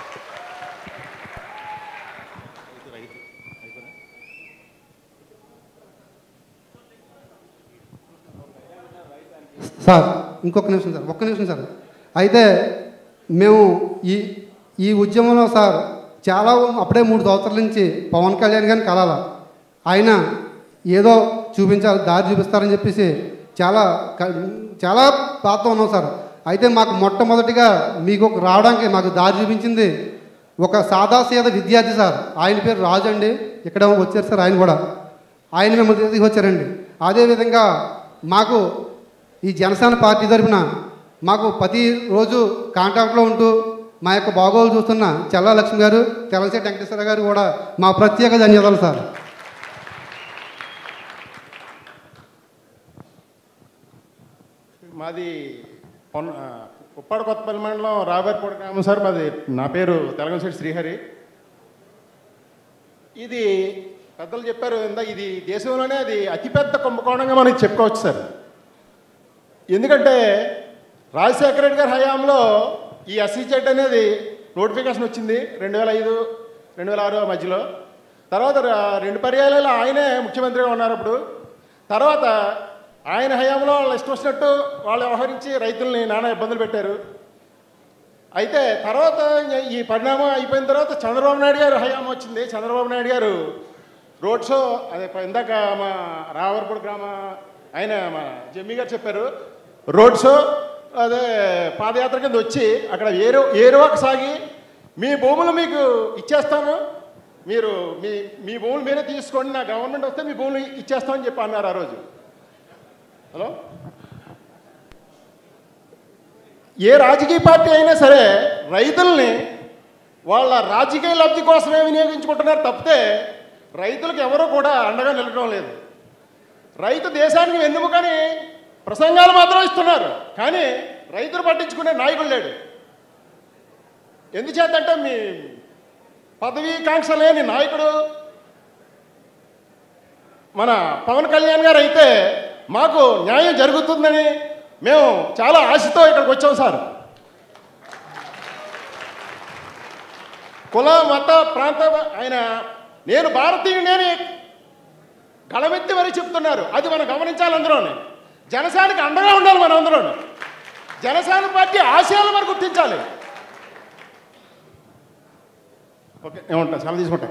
Speaker 8: సార్ ఇంకొక నిమిషం సార్ ఒక్క నిమిషం సార్ అయితే మేము ఈ ఈ ఉద్యమంలో సార్ చాలా అప్పుడే మూడు సంవత్సరాల నుంచి పవన్ కళ్యాణ్ గారిని కలాల ఆయన ఏదో చూపించాలి దారి చూపిస్తారని చెప్పేసి చాలా క- చాలా బాధతో ఉన్నాం సార్ అయితే మాకు మొట్టమొదటిగా మీకు ఒక రావడానికి మాకు దారి చూపించింది ఒక సాదాసీద విద్యార్థి సార్ ఆయన పేరు రాజు అండి ఇక్కడ వచ్చారు సార్ ఆయన కూడా ఆయన మిమ్మల్ని తీసుకొచ్చారండి అదేవిధంగా మాకు ఈ జనసేన పార్టీ తరఫున మాకు ప్రతి రోజు కాంటాక్ట్లో ఉంటూ మా యొక్క బాగోలు చూస్తున్న చల్లా లక్ష్మి గారు తెలంశెట్టి వెంకటేశ్వర గారు కూడా మా ప్రత్యేక ధన్యవాదాలు సార్
Speaker 9: మాది పొన్న ఆ, ఉప్పాడ కొత్తపల్లి మండలం రాబర్పూడి గ్రామం సార్ మాది నా పేరు తెలంగాణ శ్రీహరి ఇది పెద్దలు చెప్పారు ఇందా ఇది దేశంలోనే అది అతిపెద్ద కుంభకోణంగా మనకి చెప్పుకోవచ్చు సార్ ఎందుకంటే రాజశేఖర రెడ్డి గారి హయాంలో ఈ ఎస్సీ చెడ్ అనేది నోటిఫికేషన్ వచ్చింది రెండు వేల ఐదు రెండు వేల ఆరు మధ్యలో తర్వాత ర- రెండు పర్యాయాలు ఆయనే ముఖ్యమంత్రిగా ఉన్నారు అప్పుడు తర్వాత ఆయన హయాంలో వాళ్ళు ఇష్టం వచ్చినట్టు వాళ్ళు వ్యవహరించి రైతుల్ని నానా ఇబ్బందులు పెట్టారు అయితే తర్వాత ఈ పరిణామం అయిపోయిన తర్వాత చంద్రబాబు నాయుడు గారు హయాం వచ్చింది చంద్రబాబు నాయుడు గారు రోడ్ షో అదే ప- ఇందాక మా రావర్పూడి గ్రామ ఆయన మా జమ్మి గారు చెప్పారు రోడ్ షో అదే పాదయాత్ర కింద వచ్చి అక్కడ ఏరు ఏరువాక సాగి మీ భూములు మీకు ఇచ్చేస్తాను మీరు మీ మీ భూములు మీరే తీసుకోండి నా గవర్నమెంట్ వస్తే మీ భూములు ఇచ్చేస్తామని చెప్పి అన్నారు ఆ రోజు హలో ఏ రాజకీయ పార్టీ అయినా సరే రైతుల్ని వాళ్ళ రాజకీయ లబ్ధి కోసమే వినియోగించుకుంటున్నారు తప్పితే రైతులకు ఎవరూ కూడా అండగా నిలవడం లేదు రైతు దేశానికి వెన్నుముకని ప్రసంగాలు మాత్రం ఇస్తున్నారు కానీ రైతులు పట్టించుకునే నాయకుడు లేడు ఎందుచేతంటే మీ పదవీకాంక్ష లేని నాయకుడు మన పవన్ కళ్యాణ్ గారు అయితే మాకు న్యాయం జరుగుతుందని మేము చాలా ఆశతో ఇక్కడికి వచ్చాం సార్ కుల మత ప్రాంత ఆయన నేను భారతీయుడని గళమెత్తి మరీ చెప్తున్నారు అది మనం గమనించాలి అందరూ జనసేనకి అండగా ఉండాలి మనం అందరూ జనసేన పార్టీ ఆశయాలు మనం గుర్తించాలి ఓకే ఏమంటా సెలవు తీసుకుంటా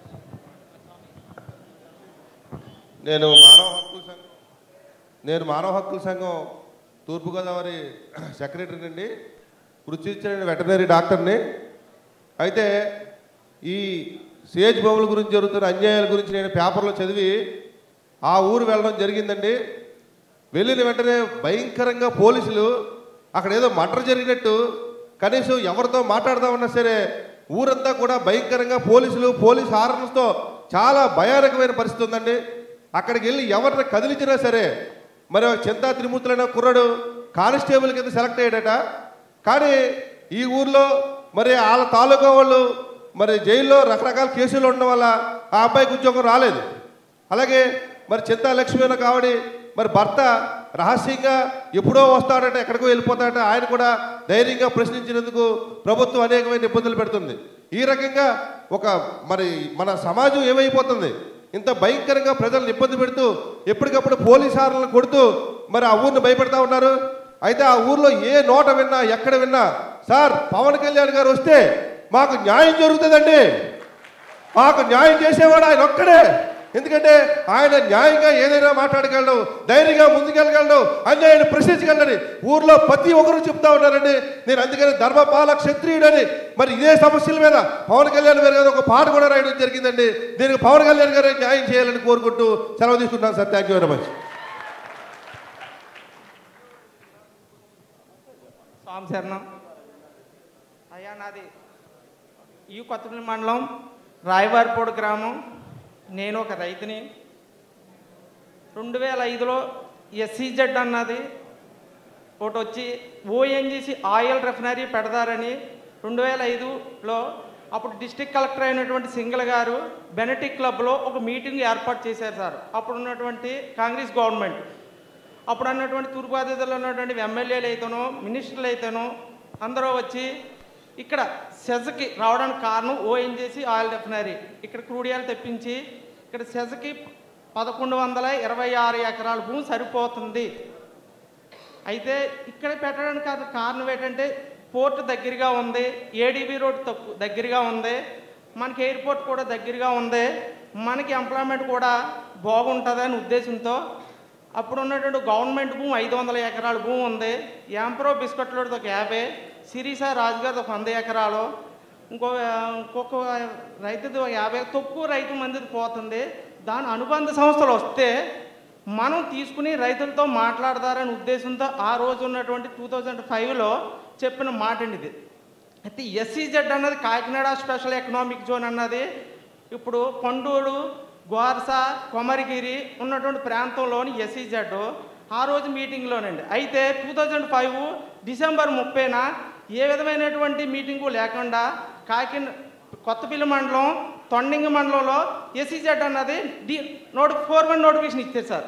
Speaker 10: నేను మానవ హక్కుల సంఘం నేను మానవ హక్కుల సంఘం తూర్పుగోదావరి సెక్రటరీనండి వృత్తి ఇచ్చిన వెటనరీ డాక్టర్ని అయితే ఈ సేజ్ భూముల గురించి జరుగుతున్న అన్యాయాల గురించి నేను పేపర్లో చదివి ఆ ఊరు వెళ్ళడం జరిగిందండి వెళ్ళిన వెంటనే భయంకరంగా పోలీసులు అక్కడ ఏదో మర్డర్ జరిగినట్టు కనీసం ఎవరితో మాట్లాడదామన్నా సరే ఊరంతా కూడా భయంకరంగా పోలీసులు పోలీస్ హారన్స్తో చాలా భయానకమైన పరిస్థితి ఉందండి అక్కడికి వెళ్ళి ఎవరిని కదిలించినా సరే మరి చింతా త్రిమూర్తులైన కుర్రాడు కానిస్టేబుల్ కింద సెలెక్ట్ అయ్యాడట కానీ ఈ ఊర్లో మరి వాళ్ళ తాలూకా వాళ్ళు మరి జైల్లో రకరకాల కేసులు ఉండడం వల్ల ఆ అబ్బాయికి ఉద్యోగం రాలేదు అలాగే మరి చింతా లక్ష్మి అన్న కావడి మరి భర్త రహస్యంగా ఎప్పుడో వస్తాడట ఎక్కడికో వెళ్ళిపోతాడట ఆయన కూడా ధైర్యంగా ప్రశ్నించినందుకు ప్రభుత్వం అనేకమైన ఇబ్బందులు పెడుతుంది ఈ రకంగా ఒక మరి మన సమాజం ఏమైపోతుంది ఇంత భయంకరంగా ప్రజలను ఇబ్బంది పెడుతూ ఎప్పటికప్పుడు పోలీస్ హార్లను కొడుతూ మరి ఆ ఊరిని భయపెడతా ఉన్నారు అయితే ఆ ఊర్లో ఏ నోట విన్నా ఎక్కడ విన్నా సార్ పవన్ కళ్యాణ్ గారు వస్తే మాకు న్యాయం జరుగుతుందండి మాకు న్యాయం చేసేవాడు ఆయన ఒక్కడే ఎందుకంటే ఆయన న్యాయంగా ఏదైనా మాట్లాడగలడు ధైర్యంగా ముందుకెళ్ళగలడు అన్యాయాన్ని ప్రశ్నించగలడని ఊర్లో ప్రతి ఒక్కరు చెప్తా ఉన్నారండి నేను అందుకని ధర్మపాల క్షత్రియుడని మరి ఇదే సమస్యల మీద పవన్ కళ్యాణ్ గారు గారు ఒక పాట కూడా రాయడం జరిగిందండి దీనికి పవన్ కళ్యాణ్ గారు న్యాయం చేయాలని కోరుకుంటూ సెలవు తీసుకుంటాను sir thank you very much
Speaker 11: స్వామి శరణం అయ్యా నాది ఈ కొత్తపల్లి మండలం రాయవారిపోడు గ్రామం నేను ఒక రైతుని రెండు వేల ఐదులో ఎస్సీజెడ్ అన్నది ఒకటి వచ్చి ఓఎన్జీసీ ఆయిల్ రిఫైనరీ పెడతారని రెండు వేల ఐదులో అప్పుడు డిస్టిక్ కలెక్టర్ అయినటువంటి సింగల్ గారు బెనటిక్ క్లబ్లో ఒక మీటింగ్ ఏర్పాటు చేశారు సార్ అప్పుడు ఉన్నటువంటి కాంగ్రెస్ గవర్నమెంట్ అప్పుడు అన్నటువంటి తూర్పు బాధ్యతలో ఉన్నటువంటి ఎమ్మెల్యేలు అయితేనో మినిస్టర్లు అయితేనో అందరూ వచ్చి ఇక్కడ సెజ్కి రావడానికి కారణం ఓఎన్జీసీ ఆయిల్ రిఫైనరీ ఇక్కడ క్రూడియాలు తెప్పించి ఇక్కడ సెజ్కి పదకొండు వందల ఇరవై ఆరు ఎకరాల భూమి సరిపోతుంది అయితే ఇక్కడ పెట్టడానికి కారణం- కారణం ఏంటంటే పోర్ట్ దగ్గరగా ఉంది ఏడీబీ రోడ్ తక్కువ దగ్గరగా ఉంది మనకి ఎయిర్పోర్ట్ కూడా దగ్గరగా ఉంది మనకి ఎంప్లాయ్మెంట్ కూడా బాగుంటుందని ఉద్దేశంతో అప్పుడు ఉన్నటువంటి గవర్నమెంట్ భూమి ఐదు వందల ఎకరాల భూమి ఉంది యాంప్రో బిస్కట్లతో ఒక యాభై సిరీసా రాజుగారిది ఒక వంద ఎకరాలు ఇంకో ఇంకొక రైతుది ఒక యాభై తక్కువ రైతు మందిది పోతుంది దాని అనుబంధ సంస్థలు వస్తే మనం తీసుకుని రైతులతో మాట్లాడతారనే ఉద్దేశంతో ఆ రోజు ఉన్నటువంటి టూ థౌజండ్ ఫైవ్లో చెప్పిన మాట అండి ఇది అయితే ఎస్సీజెడ్ అన్నది కాకినాడ స్పెషల్ ఎకనామిక్ జోన్ అన్నది ఇప్పుడు పండూరు గోర్స కొమరగిరి ఉన్నటువంటి ప్రాంతంలోని ఎస్సీజెడ్ ఆ రోజు మీటింగ్లోనండి అయితే టూ థౌజండ్ ఫైవ్ డిసెంబర్ ముప్పైన ఏ విధమైనటువంటి మీటింగు లేకుండా కాకిన కొత్తపల్లి మండలం తొండింగ మండలంలో ఎస్సీజెడ్ అన్నది డి నోటి ఫోర్ వన్ నోటిఫికేషన్ ఇచ్చారు సార్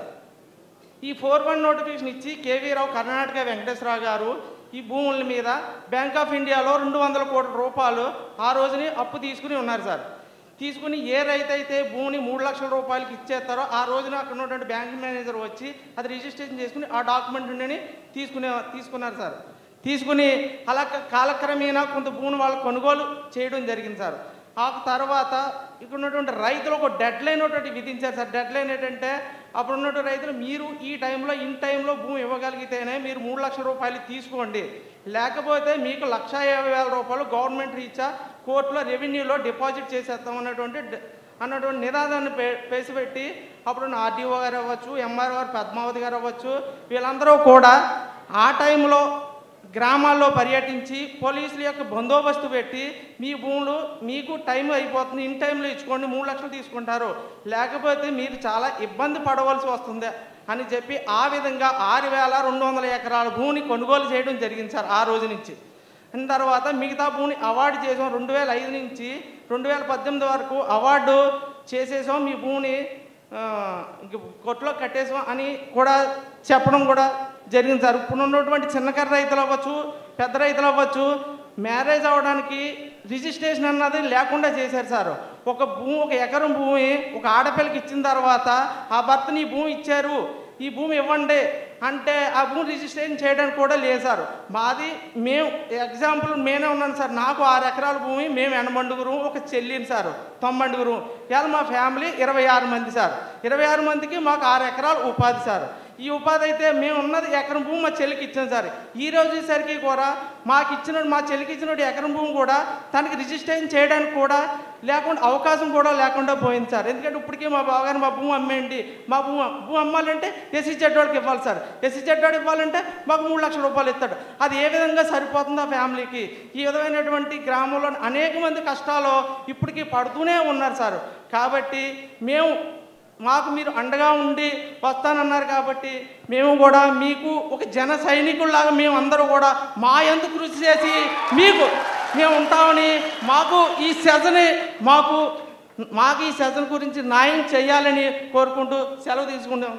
Speaker 11: ఈ ఫోర్ వన్ నోటిఫికేషన్ ఇచ్చి కేవీ రావు కర్ణాటక వెంకటేశ్వరరావు గారు ఈ భూముల మీద బ్యాంక్ ఆఫ్ ఇండియాలో రెండు వందల కోట్ల రూపాయలు ఆ రోజుని అప్పు తీసుకుని ఉన్నారు సార్ తీసుకుని ఏ రైతు అయితే భూమిని మూడు లక్షల రూపాయలకి ఇచ్చేస్తారో ఆ రోజున అక్కడ ఉన్నటువంటి బ్యాంక్ మేనేజర్ వచ్చి అది రిజిస్ట్రేషన్ చేసుకుని ఆ డాక్యుమెంట్ నుండి తీసుకునే తీసుకున్నారు సార్ తీసుకుని అలా కాలక్రమేణా కొంత భూమిని వాళ్ళు కొనుగోలు చేయడం జరిగింది సార్ ఆ తర్వాత ఇక్కడ ఉన్నటువంటి రైతులు ఒక డెడ్ లైన్ ఒకటి విధించారు సార్ డెడ్ లైన్ ఏంటంటే అప్పుడు ఉన్నటువంటి రైతులు మీరు ఈ టైంలో ఇన్ టైంలో భూమి ఇవ్వగలిగితేనే మీరు మూడు లక్షల రూపాయలు తీసుకోండి లేకపోతే మీకు లక్ష యాభై వేల రూపాయలు గవర్నమెంట్ రీచా కోర్టులో రెవెన్యూలో డిపాజిట్ చేసేస్తాం అన్నటువంటి డ- అన్నటువంటి నినాదాన్ని పే పేసిపెట్టి అప్పుడు ఆర్డీఓ గారు అవ్వచ్చు ఎంఆర్ గారు పద్మావతి గారు అవ్వచ్చు వీళ్ళందరూ కూడా ఆ టైంలో గ్రామాల్లో పర్యటించి పోలీసుల యొక్క బందోబస్తు పెట్టి మీ భూములు మీకు టైం అయిపోతుంది ఇన్ టైంలో ఇచ్చుకోండి మూడు లక్షలు తీసుకుంటారు లేకపోతే మీరు చాలా ఇబ్బంది పడవలసి వస్తుంది అని చెప్పి ఆ విధంగా ఆరు వేల రెండు వందల ఎకరాల భూమిని కొనుగోలు చేయడం జరిగింది సార్ ఆ రోజు నుంచి దాని తర్వాత మిగతా భూమిని అవార్డు చేసాం రెండు వేల ఐదు నుంచి రెండు వేల పద్దెనిమిది వరకు అవార్డు చేసేసాం మీ భూమిని ఆ, ఇంక కొట్లో కట్టేసాం అని కూడా చెప్పడం కూడా జరిగింది సార్ ఇప్పుడు ఉన్నటువంటి చిన్నకారు రైతులు అవ్వచ్చు పెద్ద రైతులు అవ్వచ్చు మ్యారేజ్ అవ్వడానికి రిజిస్ట్రేషన్ అన్నది లేకుండా చేశారు సార్ ఒక భూమి ఒక ఎకరం భూమి ఒక ఆడపిల్లకి ఇచ్చిన తర్వాత ఆ భర్తని ఈ భూమి ఇచ్చారు ఈ భూమి ఇవ్వండి అంటే ఆ భూమి రిజిస్ట్రేషన్ చేయడానికి కూడా లేదు సార్ మాది మేము ఎగ్జాంపుల్ నేనే ఉన్నాను సార్ నాకు ఆరు ఎకరాల భూమి మేము ఎనమండుగురు ఒక చెల్లిని సార్ తొమ్మండుగురు ఇవాళ మా ఫ్యామిలీ ఇరవై ఆరు మంది సార్ ఇరవై ఆరు మందికి మాకు ఆరు ఎకరాలు ఉపాధి సార్ ఈ ఉపాధి అయితే మేము ఉన్నది ఎకరం భూమి మా చెల్లికి ఇచ్చాం సార్ ఈ రోజు సరికి కూడా మాకు ఇచ్చిన మా చెల్లికి ఇచ్చిన ఎకరం భూమి కూడా తనకి రిజిస్ట్రేషన్ చేయడానికి కూడా లేకుండా అవకాశం కూడా లేకుండా పోయింది సార్ ఎందుకంటే ఇప్పటికీ మా బావగారు మా భూమి అమ్మేయండి మా భూమి భూమి అమ్మాలంటే ఎస్సీ చెడ్డోడికి ఇవ్వాలి సార్ ఎస్సీ చెడ్డోడు ఇవ్వాలంటే మాకు మూడు లక్షల రూపాయలు ఇస్తాడు అది ఏ విధంగా సరిపోతుంది ఆ ఫ్యామిలీకి ఈ విధమైనటువంటి గ్రామంలో అనేక మంది కష్టాలు ఇప్పటికీ పడుతూనే ఉన్నారు సార్ కాబట్టి మేము మాకు మీరు అండగా ఉండి వస్తానన్నారు కాబట్టి మేము కూడా మీకు ఒక జన సైనికుల్లాగా మేము అందరూ కూడా మా ఎంత కృషి చేసి మీకు మేము ఉంటామని మాకు ఈ సెజని మాకు మాకు ఈ సెజన్ గురించి న్యాయం చేయాలని కోరుకుంటూ సెలవు తీసుకుంటాం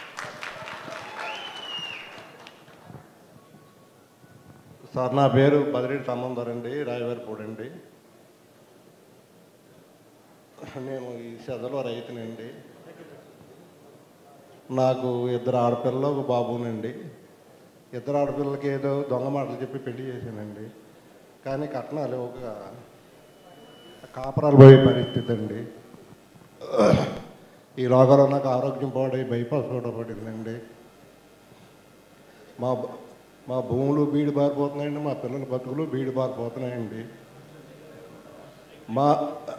Speaker 10: సార్ నా పేరు బదిరెడ్డి సంబంధర్ అండి రాయవారిపూడి అండి నేను ఈ సెదలో రైతునండి నాకు ఇద్దరు ఆడపిల్లలు ఒక బాబునండి ఇద్దరు ఆడపిల్లలకి ఏదో దొంగ మాటలు చెప్పి పెళ్లి చేశానండి కానీ కట్నాలు ఒక కాపరాలు పోయే పరిస్థితి అండి
Speaker 12: ఈ రోగాలు నాకు ఆరోగ్యం పాడై బైపాస్ కూడా పడిందండి మా బ- మా భూములు బీడు బారిపోతున్నాయండి మా పిల్లల బతుకులు బీడు బారిపోతున్నాయండి మా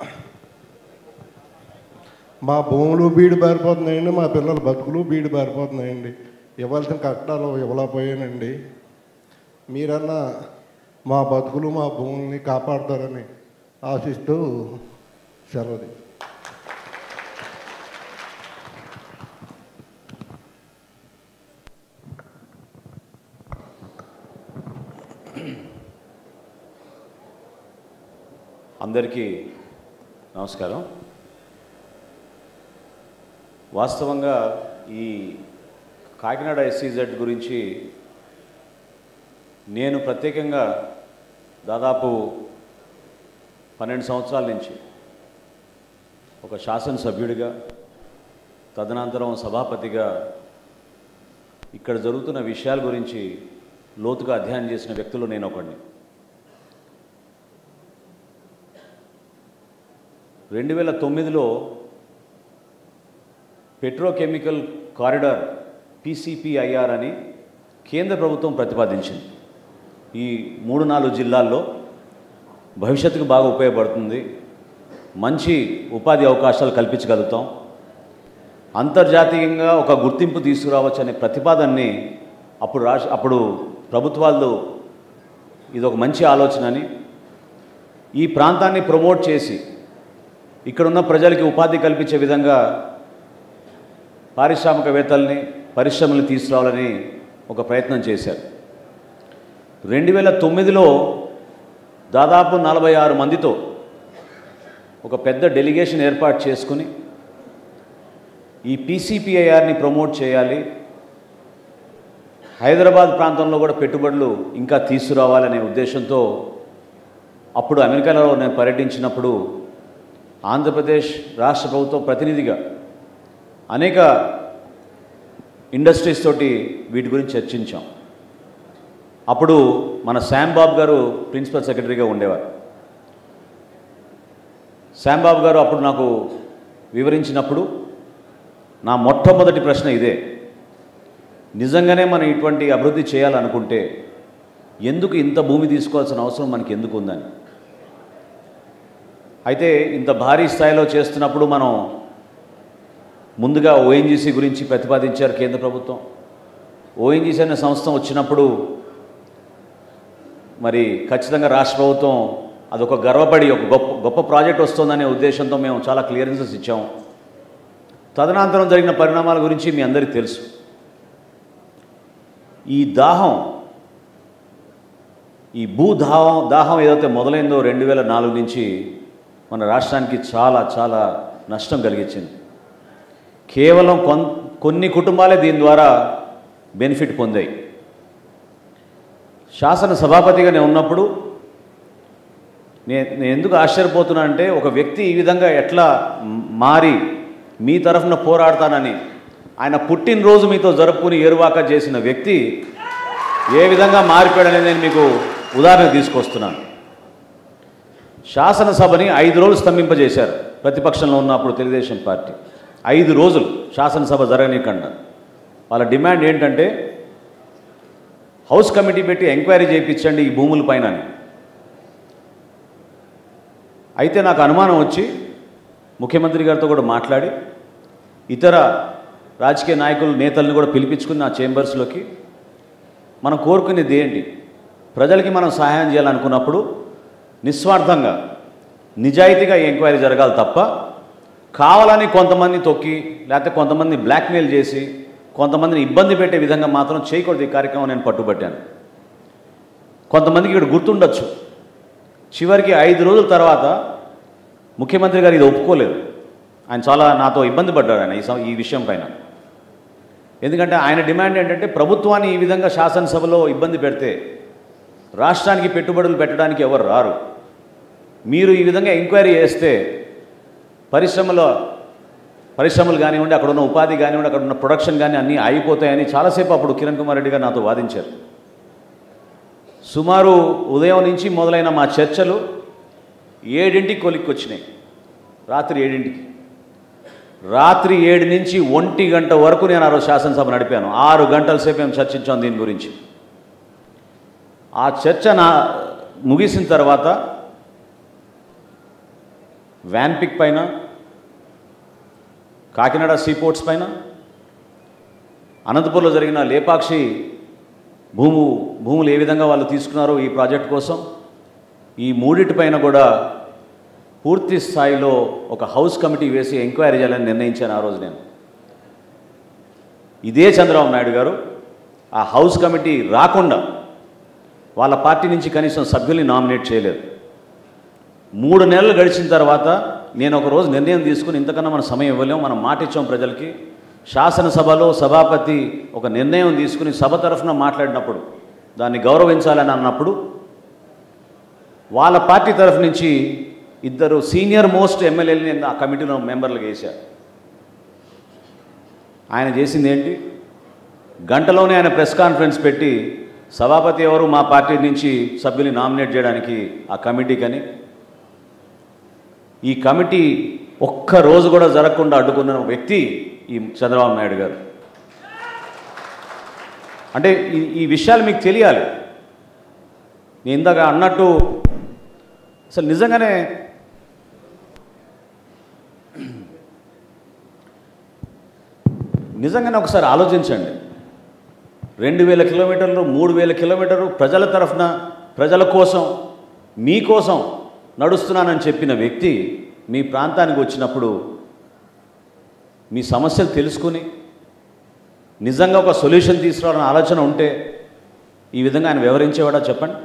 Speaker 12: మా భూములు బీడు బారిపోతున్నాయండి మా పిల్లల బతుకులు బీడు బారిపోతున్నాయండి ఇవ్వాల్సిన కట్టాలు ఇవ్వలేకపోయానండి మీరన్నా మా బతుకులు మా భూముల్ని కాపాడతారని ఆశిస్తూ సెలవు
Speaker 1: అందరికీ నమస్కారం వాస్తవంగా ఈ కాకినాడ ఎస్సీజెడ్ గురించి నేను ప్రత్యేకంగా దాదాపు పన్నెండు సంవత్సరాల నుంచి ఒక శాసనసభ్యుడిగా తదనంతరం సభాపతిగా ఇక్కడ జరుగుతున్న విషయాల గురించి లోతుగా అధ్యయనం చేసిన వ్యక్తులు నేను ఒకడిని రెండు వేల తొమ్మిదిలో పెట్రోకెమికల్ కారిడార్ పీసీపీఐఆర్ అని కేంద్ర ప్రభుత్వం ప్రతిపాదించింది ఈ మూడు నాలుగు జిల్లాల్లో భవిష్యత్తుకు బాగా ఉపయోగపడుతుంది మంచి ఉపాధి అవకాశాలు కల్పించగలుగుతాం అంతర్జాతీయంగా ఒక గుర్తింపు తీసుకురావచ్చు అనే ప్రతిపాదనని అప్పుడు రాష్ట్ర అప్పుడు ప్రభుత్వాలు ఇది ఒక మంచి ఆలోచన అని ఈ ప్రాంతాన్ని ప్రమోట్ చేసి ఇక్కడున్న ప్రజలకి ఉపాధి కల్పించే విధంగా పారిశ్రామికవేత్తల్ని పరిశ్రమలు తీసుకురావాలని ఒక ప్రయత్నం చేశారు రెండు వేల తొమ్మిదిలో దాదాపు నలభై ఆరు మందితో ఒక పెద్ద డెలిగేషన్ ఏర్పాటు చేసుకుని ఈ పీసీపీఐఆర్ని ప్రమోట్ చేయాలి హైదరాబాద్ ప్రాంతంలో కూడా పెట్టుబడులు ఇంకా తీసుకురావాలనే ఉద్దేశంతో అప్పుడు అమెరికాలో నేను పర్యటించినప్పుడు ఆంధ్రప్రదేశ్ రాష్ట్ర ప్రభుత్వం ప్రతినిధిగా అనేక ఇండస్ట్రీస్ తోటి వీటి గురించి చర్చించాం అప్పుడు మన శ్యాంబాబు గారు ప్రిన్సిపల్ సెక్రటరీగా ఉండేవారు శ్యాంబాబు గారు అప్పుడు నాకు వివరించినప్పుడు నా మొట్టమొదటి ప్రశ్న ఇదే నిజంగానే మనం ఇటువంటి అభివృద్ధి చేయాలనుకుంటే ఎందుకు ఇంత భూమి తీసుకోవాల్సిన అవసరం మనకి ఎందుకు ఉందని అయితే ఇంత భారీ స్థాయిలో చేస్తున్నప్పుడు మనం ముందుగా ఓఎన్జీసీ గురించి ప్రతిపాదించారు కేంద్ర ప్రభుత్వం ఓఎన్జీసీ అనే సంస్థ వచ్చినప్పుడు మరి ఖచ్చితంగా రాష్ట్ర ప్రభుత్వం అదొక గర్వపడి ఒక గొప్ప గొప్ప ప్రాజెక్ట్ వస్తుందనే ఉద్దేశంతో మేము చాలా క్లియరెన్సెస్ ఇచ్చాం తదనంతరం జరిగిన పరిణామాల గురించి మీ అందరికీ తెలుసు ఈ దాహం ఈ భూ దాహం దాహం ఏదైతే మొదలైందో రెండు వేల నాలుగు నుంచి మన రాష్ట్రానికి చాలా చాలా నష్టం కలిగించింది కేవలం కొన్ కొన్ని కుటుంబాలే దీని ద్వారా బెనిఫిట్ పొందాయి శాసన సభాపతిగా నేను ఉన్నప్పుడు నేను నేను ఎందుకు ఆశ్చర్యపోతున్నా అంటే ఒక వ్యక్తి ఈ విధంగా ఎట్లా మ్- మారి మీ తరఫున పోరాడతానని ఆయన పుట్టినరోజు మీతో జరుపుకుని ఏరువాక చేసిన వ్యక్తి ఏ విధంగా మారిపోయాడనేది నేను మీకు ఉదాహరణ తీసుకొస్తున్నాను శాసనసభని ఐదు రోజులు స్తంభింపజేశారు ప్రతిపక్షంలో ఉన్నప్పుడు తెలుగుదేశం పార్టీ ఐదు రోజులు శాసనసభ జరగనీయకుండా వాళ్ళ డిమాండ్ ఏంటంటే హౌస్ కమిటీ పెట్టి ఎంక్వైరీ చేయించండి ఈ భూముల పైన అని అయితే నాకు అనుమానం వచ్చి ముఖ్యమంత్రి గారితో కూడా మాట్లాడి ఇతర రాజకీయ నాయకులు నేతలను కూడా పిలిపించుకుని నా చేంబర్స్లోకి మనం కోరుకునేది ఏంటి ప్రజలకి మనం సహాయం చేయాలనుకున్నప్పుడు నిస్వార్థంగా నిజాయితీగా ఈ ఎంక్వైరీ జరగాలి తప్ప కావాలని కొంతమంది తొక్కి లేకపోతే కొంతమంది బ్లాక్మెయిల్ చేసి కొంతమందిని ఇబ్బంది పెట్టే విధంగా మాత్రం చేయకూడదు ఈ కార్యక్రమం నేను పట్టుబట్టాను కొంతమందికి ఇక్కడ గుర్తుండొచ్చు చివరికి ఐదు రోజుల తర్వాత ముఖ్యమంత్రి గారు ఇది ఒప్పుకోలేదు ఆయన చాలా నాతో ఇబ్బంది పడ్డాడు ఆయన ఈ సం- ఈ విషయం పైన ఎందుకంటే ఆయన డిమాండ్ ఏంటంటే ప్రభుత్వాన్ని ఈ విధంగా శాసనసభలో ఇబ్బంది పెడితే రాష్ట్రానికి పెట్టుబడులు పెట్టడానికి ఎవరు రారు మీరు ఈ విధంగా ఎంక్వైరీ చేస్తే పరిశ్రమల పరిశ్రమలు కానివ్వండి అక్కడ ఉన్న ఉపాధి కానివ్వండి అక్కడ ఉన్న ప్రొడక్షన్ కానీ అన్నీ ఆగిపోతాయని చాలాసేపు అప్పుడు కిరణ్ కుమార్ రెడ్డి గారు నాతో వాదించారు సుమారు ఉదయం నుంచి మొదలైన మా చర్చలు ఏడింటికి కొలిక్కి వచ్చినాయి రాత్రి ఏడింటికి రాత్రి ఏడు నుంచి ఒంటి గంట వరకు నేను ఆ రోజు శాసనసభ నడిపాను ఆరు గంటల సేపు మేము చర్చించాం దీని గురించి ఆ చర్చ నా ముగిసిన తర్వాత వ్యాన్పిక్ పైన కాకినాడ సీపోర్ట్స్ పైన అనంతపూర్లో జరిగిన లేపాక్షి భూము భూములు ఏ విధంగా వాళ్ళు తీసుకున్నారో ఈ ప్రాజెక్ట్ కోసం ఈ మూడిటిపైన కూడా పూర్తి స్థాయిలో ఒక హౌస్ కమిటీ వేసి ఎంక్వైరీ చేయాలని నిర్ణయించాను ఆ రోజు నేను ఇదే చంద్రబాబు నాయుడు గారు ఆ హౌస్ కమిటీ రాకుండా వాళ్ళ పార్టీ నుంచి కనీసం సభ్యుల్ని నామినేట్ చేయలేదు మూడు నెలలు గడిచిన తర్వాత నేను ఒక రోజు నిర్ణయం తీసుకుని ఇంతకన్నా మన సమయం ఇవ్వలేము మనం మాట ఇచ్చాం ప్రజలకి శాసనసభలో సభాపతి ఒక నిర్ణయం తీసుకుని సభ తరఫున మాట్లాడినప్పుడు దాన్ని గౌరవించాలని అన్నప్పుడు వాళ్ళ పార్టీ తరఫు నుంచి ఇద్దరు సీనియర్ మోస్ట్ ఎమ్మెల్యేలని ఆ కమిటీలో మెంబర్లుగా వేశారు ఆయన చేసింది ఏంటి గంటలోనే ఆయన ప్రెస్ కాన్ఫరెన్స్ పెట్టి సభాపతి ఎవరు మా పార్టీ నుంచి సభ్యుల్ని నామినేట్ చేయడానికి ఆ కమిటీకని ఈ కమిటీ ఒక్క రోజు కూడా జరగకుండా అడ్డుకున్న వ్యక్తి ఈ చంద్రబాబు నాయుడు గారు అంటే ఈ ఈ విషయాలు మీకు తెలియాలి నేను ఇందాక అన్నట్టు అసలు నిజంగానే నిజంగానే ఒకసారి ఆలోచించండి రెండు వేల కిలోమీటర్లు మూడు వేల కిలోమీటర్లు ప్రజల తరఫున ప్రజల కోసం మీకోసం నడుస్తున్నానని చెప్పిన వ్యక్తి మీ ప్రాంతానికి వచ్చినప్పుడు మీ సమస్యలు తెలుసుకుని నిజంగా ఒక సొల్యూషన్ తీసుకురావాలని ఆలోచన ఉంటే ఈ విధంగా ఆయన వివరించేవాడా చెప్పండి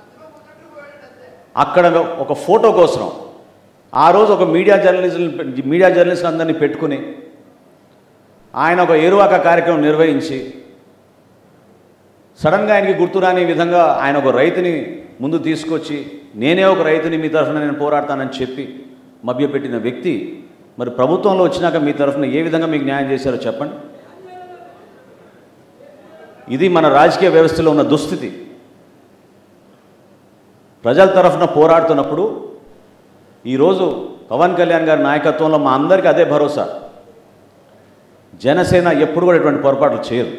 Speaker 1: అక్కడ ఒక ఫోటో కోసం ఆ రోజు ఒక మీడియా జర్నలిస్ట్ మీడియా జర్నలిస్ట్ అందరినీ పెట్టుకుని ఆయన ఒక ఏరువాక కార్యక్రమం నిర్వహించి సడన్గా ఆయనకి గుర్తురాని విధంగా ఆయన ఒక రైతుని ముందు తీసుకొచ్చి నేనే ఒక రైతుని మీ తరఫున నేను పోరాడతానని చెప్పి మభ్యపెట్టిన వ్యక్తి మరి ప్రభుత్వంలో వచ్చినాక మీ తరఫున ఏ విధంగా మీకు న్యాయం చేశారో చెప్పండి ఇది మన రాజకీయ వ్యవస్థలో ఉన్న దుస్థితి ప్రజల తరఫున పోరాడుతున్నప్పుడు ఈరోజు పవన్ కళ్యాణ్ గారి నాయకత్వంలో మా అందరికీ అదే భరోసా జనసేన ఎప్పుడు కూడా ఇటువంటి పొరపాట్లు చేయదు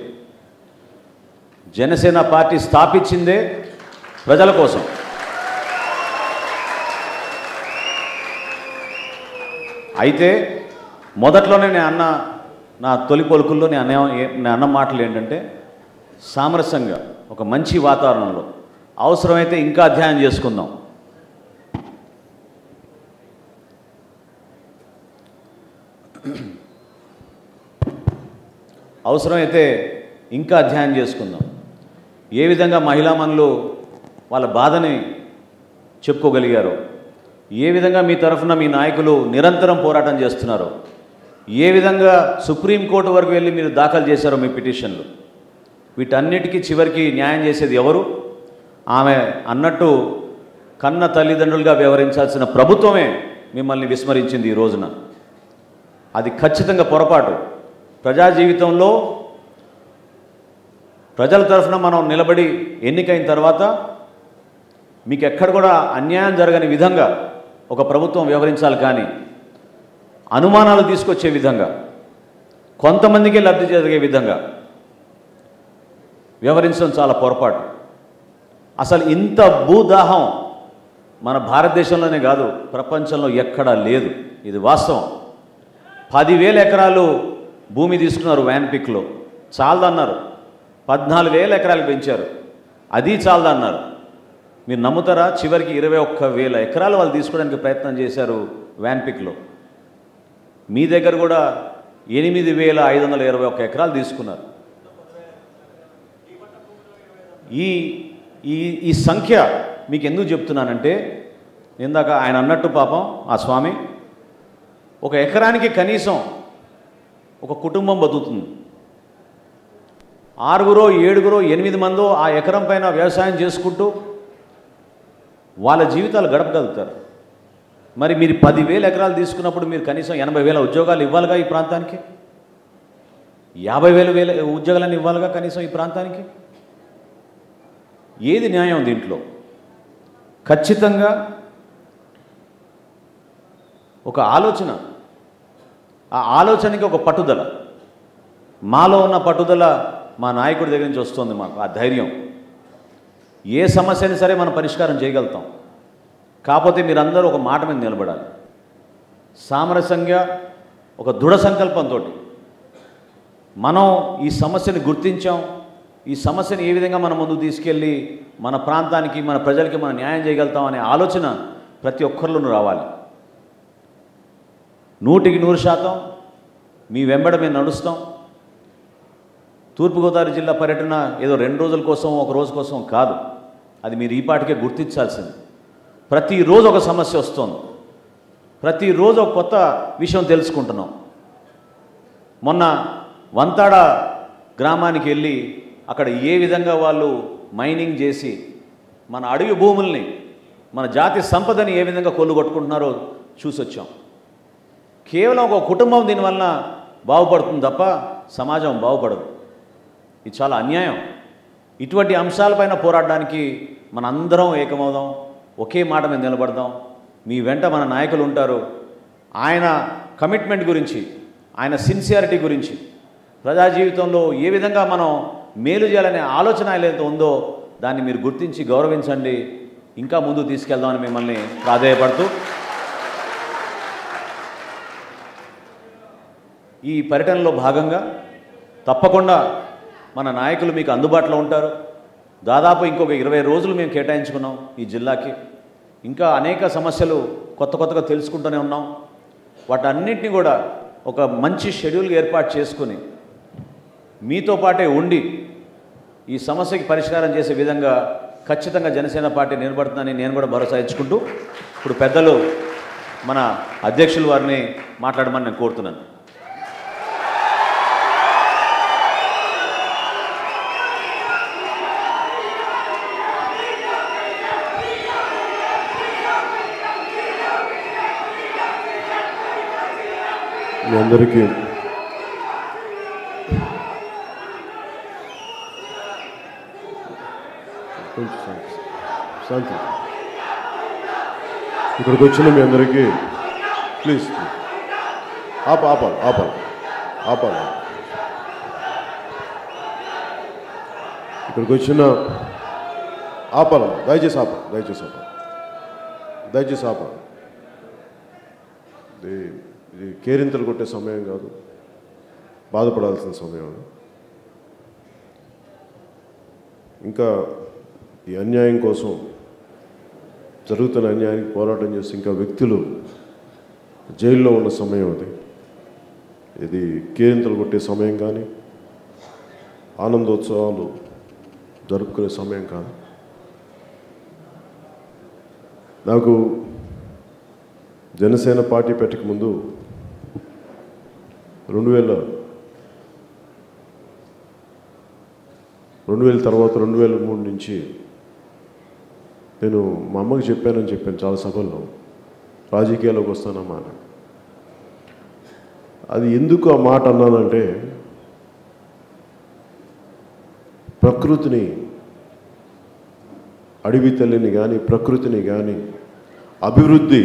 Speaker 1: జనసేన పార్టీ స్థాపించిందే ప్రజల కోసం అయితే మొదట్లోనే నేను అన్న నా తొలి పలుకుల్లో నేను అనే నేను అన్న మాటలు ఏంటంటే సామరస్యంగా ఒక మంచి వాతావరణంలో అవసరమైతే ఇంకా అధ్యయనం చేసుకుందాం అవసరమైతే ఇంకా అధ్యయనం చేసుకుందాం ఏ విధంగా మహిళా మనులు వాళ్ళ బాధని చెప్పుకోగలిగారు ఏ విధంగా మీ తరఫున మీ నాయకులు నిరంతరం పోరాటం చేస్తున్నారో ఏ విధంగా సుప్రీంకోర్టు వరకు వెళ్ళి మీరు దాఖలు చేశారో మీ పిటిషన్లు వీటన్నిటికీ చివరికి న్యాయం చేసేది ఎవరు ఆమె అన్నట్టు కన్న తల్లిదండ్రులుగా వ్యవహరించాల్సిన ప్రభుత్వమే మిమ్మల్ని విస్మరించింది ఈ రోజున అది ఖచ్చితంగా పొరపాటు ప్రజా జీవితంలో ప్రజల తరఫున మనం నిలబడి ఎన్నికైన తర్వాత మీకు ఎక్కడ కూడా అన్యాయం జరగని విధంగా ఒక ప్రభుత్వం వ్యవహరించాలి కానీ అనుమానాలు తీసుకొచ్చే విధంగా కొంతమందికే లబ్ధి జరిగే విధంగా వ్యవహరించడం చాలా పొరపాటు అసలు ఇంత భూదాహం మన భారతదేశంలోనే కాదు ప్రపంచంలో ఎక్కడా లేదు ఇది వాస్తవం పదివేల ఎకరాలు భూమి తీసుకున్నారు వ్యాన్పిక్లో చాలదన్నారు పద్నాలుగు వేల ఎకరాలు పెంచారు అది చాలదన్నారు మీరు నమ్ముతారా చివరికి ఇరవై ఒక్క వేల ఎకరాలు వాళ్ళు తీసుకోవడానికి ప్రయత్నం చేశారు వ్యాన్పిక్లో మీ దగ్గర కూడా ఎనిమిది వేల ఐదు వందల ఇరవై ఒక్క ఎకరాలు తీసుకున్నారు ఈ ఈ ఈ సంఖ్య మీకు ఎందుకు చెప్తున్నానంటే ఇందాక ఆయన అన్నట్టు పాపం ఆ స్వామి ఒక ఎకరానికి కనీసం ఒక కుటుంబం బతుకుతుంది ఆరుగురో ఏడుగురో ఎనిమిది మందో ఆ ఎకరం పైన వ్యవసాయం చేసుకుంటూ వాళ్ళ జీవితాలు గడపగలుగుతారు మరి మీరు పదివేల ఎకరాలు తీసుకున్నప్పుడు మీరు కనీసం ఎనభై వేల ఉద్యోగాలు ఇవ్వాలిగా ఈ ప్రాంతానికి యాభై వేల వేల ఉద్యోగాలను ఇవ్వాలిగా కనీసం ఈ ప్రాంతానికి ఏది న్యాయం దీంట్లో ఖచ్చితంగా ఒక ఆలోచన ఆ ఆలోచనకి ఒక పట్టుదల మాలో ఉన్న పట్టుదల మా నాయకుడి దగ్గర నుంచి వస్తుంది మాకు ఆ ధైర్యం ఏ సమస్యని సరే మనం పరిష్కారం చేయగలుగుతాం కాకపోతే మీరందరూ ఒక మాట మీద నిలబడాలి సామరస్యంగా ఒక దృఢ సంకల్పంతో మనం ఈ సమస్యని గుర్తించాం ఈ సమస్యని ఏ విధంగా మనం ముందుకు తీసుకెళ్ళి మన ప్రాంతానికి మన ప్రజలకి మనం న్యాయం చేయగలుగుతాం అనే ఆలోచన ప్రతి ఒక్కరిలోనూ రావాలి నూటికి నూరు శాతం మీ వెంబడ మేము నడుస్తాం తూర్పుగోదావరి జిల్లా పర్యటన ఏదో రెండు రోజుల కోసం ఒక రోజు కోసం కాదు అది మీరు ఈ పాటికే గుర్తించాల్సింది ప్రతిరోజు ఒక సమస్య వస్తుంది ప్రతిరోజు ఒక కొత్త విషయం తెలుసుకుంటున్నాం మొన్న వంతాడ గ్రామానికి వెళ్ళి అక్కడ ఏ విధంగా వాళ్ళు మైనింగ్ చేసి మన అడవి భూముల్ని మన జాతి సంపదని ఏ విధంగా కొల్లుగొట్టుకుంటున్నారో చూసొచ్చాం కేవలం ఒక కుటుంబం దీనివల్ల బాగుపడుతుంది తప్ప సమాజం బాగుపడదు ఇది చాలా అన్యాయం ఇటువంటి అంశాలపైన పోరాడడానికి మన అందరం ఏకమవుదాం ఒకే మాట మీద నిలబడదాం మీ వెంట మన నాయకులు ఉంటారు ఆయన కమిట్మెంట్ గురించి ఆయన సిన్సియారిటీ గురించి ప్రజా జీవితంలో ఏ విధంగా మనం మేలు చేయాలనే ఆలోచన ఆయనతో ఉందో దాన్ని మీరు గుర్తించి గౌరవించండి ఇంకా ముందు తీసుకెళ్దామని మిమ్మల్ని ప్రాధేయపడుతూ ఈ పర్యటనలో భాగంగా తప్పకుండా మన నాయకులు మీకు అందుబాటులో ఉంటారు దాదాపు ఇంకొక ఇరవై రోజులు మేము కేటాయించుకున్నాం ఈ జిల్లాకి ఇంకా అనేక సమస్యలు కొత్త కొత్తగా తెలుసుకుంటూనే ఉన్నాం వాటన్నిటిని కూడా ఒక మంచి షెడ్యూల్గా ఏర్పాటు చేసుకుని మీతో పాటే ఉండి ఈ సమస్యకి పరిష్కారం చేసే విధంగా ఖచ్చితంగా జనసేన పార్టీ నిలబడుతుందని నేను కూడా భరోసా ఇచ్చుకుంటూ ఇప్పుడు పెద్దలు మన అధ్యక్షులు వారిని మాట్లాడమని నేను కోరుతున్నాను
Speaker 7: మీ అందరికీ కొంచెం శాంతి. శాంతి ఇక్కడికి వచ్చిన మీ అందరికీ ప్లీజ్ ఆప ఆపాలి ఆపాలి ఆపాలి ఇక్కడికి వచ్చిన ఆపాలి దయచేసి ఆపాలి దయచేసి ఆపాలి దయచేసి ఆపాలి ఇది ఇది కేరింతలు కొట్టే సమయం కాదు బాధపడాల్సిన సమయం ఇంకా ఈ అన్యాయం కోసం జరుగుతున్న అన్యాయానికి పోరాటం చేసి ఇంకా వ్యక్తులు జైల్లో ఉన్న సమయం అది ఇది కేరింతలు కొట్టే సమయం కానీ ఆనందోత్సవాలు జరుపుకునే సమయం కాదు నాకు జనసేన పార్టీ పెట్టక ముందు రెండు వేల రెండు వేల తర్వాత రెండు వేల మూడు నుంచి నేను మా అమ్మకి చెప్పానని చెప్పాను చాలా సభల్లో రాజకీయాల్లోకి వస్తానమ్మా అని అది ఎందుకు ఆ మాట అన్నానంటే ప్రకృతిని అడవి తల్లిని కానీ ప్రకృతిని కానీ అభివృద్ధి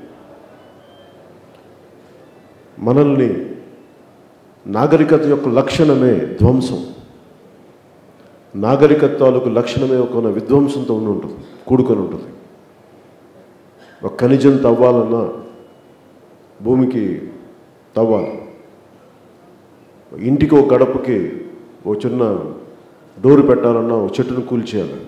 Speaker 7: మనల్ని నాగరికత యొక్క లక్షణమే ధ్వంసం నాగరికత్వాలకు లక్షణమే ఒక విధ్వంసంతో ఉండి ఉంటుంది కూడుకొని ఉంటుంది ఒక ఖనిజం తవ్వాలన్నా భూమికి తవ్వాలి ఇంటికి ఒక గడపకి ఒక చిన్న డోరు పెట్టాలన్నా ఒక చెట్టును కూల్చేయాలి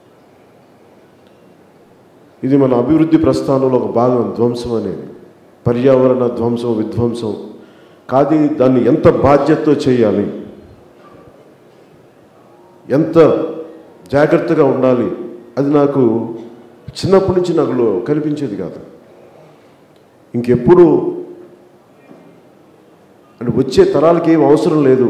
Speaker 7: ఇది మన అభివృద్ధి ప్రస్థానంలో ఒక భాగం ధ్వంసం అనేది పర్యావరణ ధ్వంసం విధ్వంసం కాదు దాన్ని ఎంత బాధ్యతతో చేయాలి ఎంత జాగ్రత్తగా ఉండాలి అది నాకు చిన్నప్పటి నుంచి నాకు లో- కనిపించేది కాదు ఇంకెప్పుడు అంటే వచ్చే తరాలకి ఏం అవసరం లేదు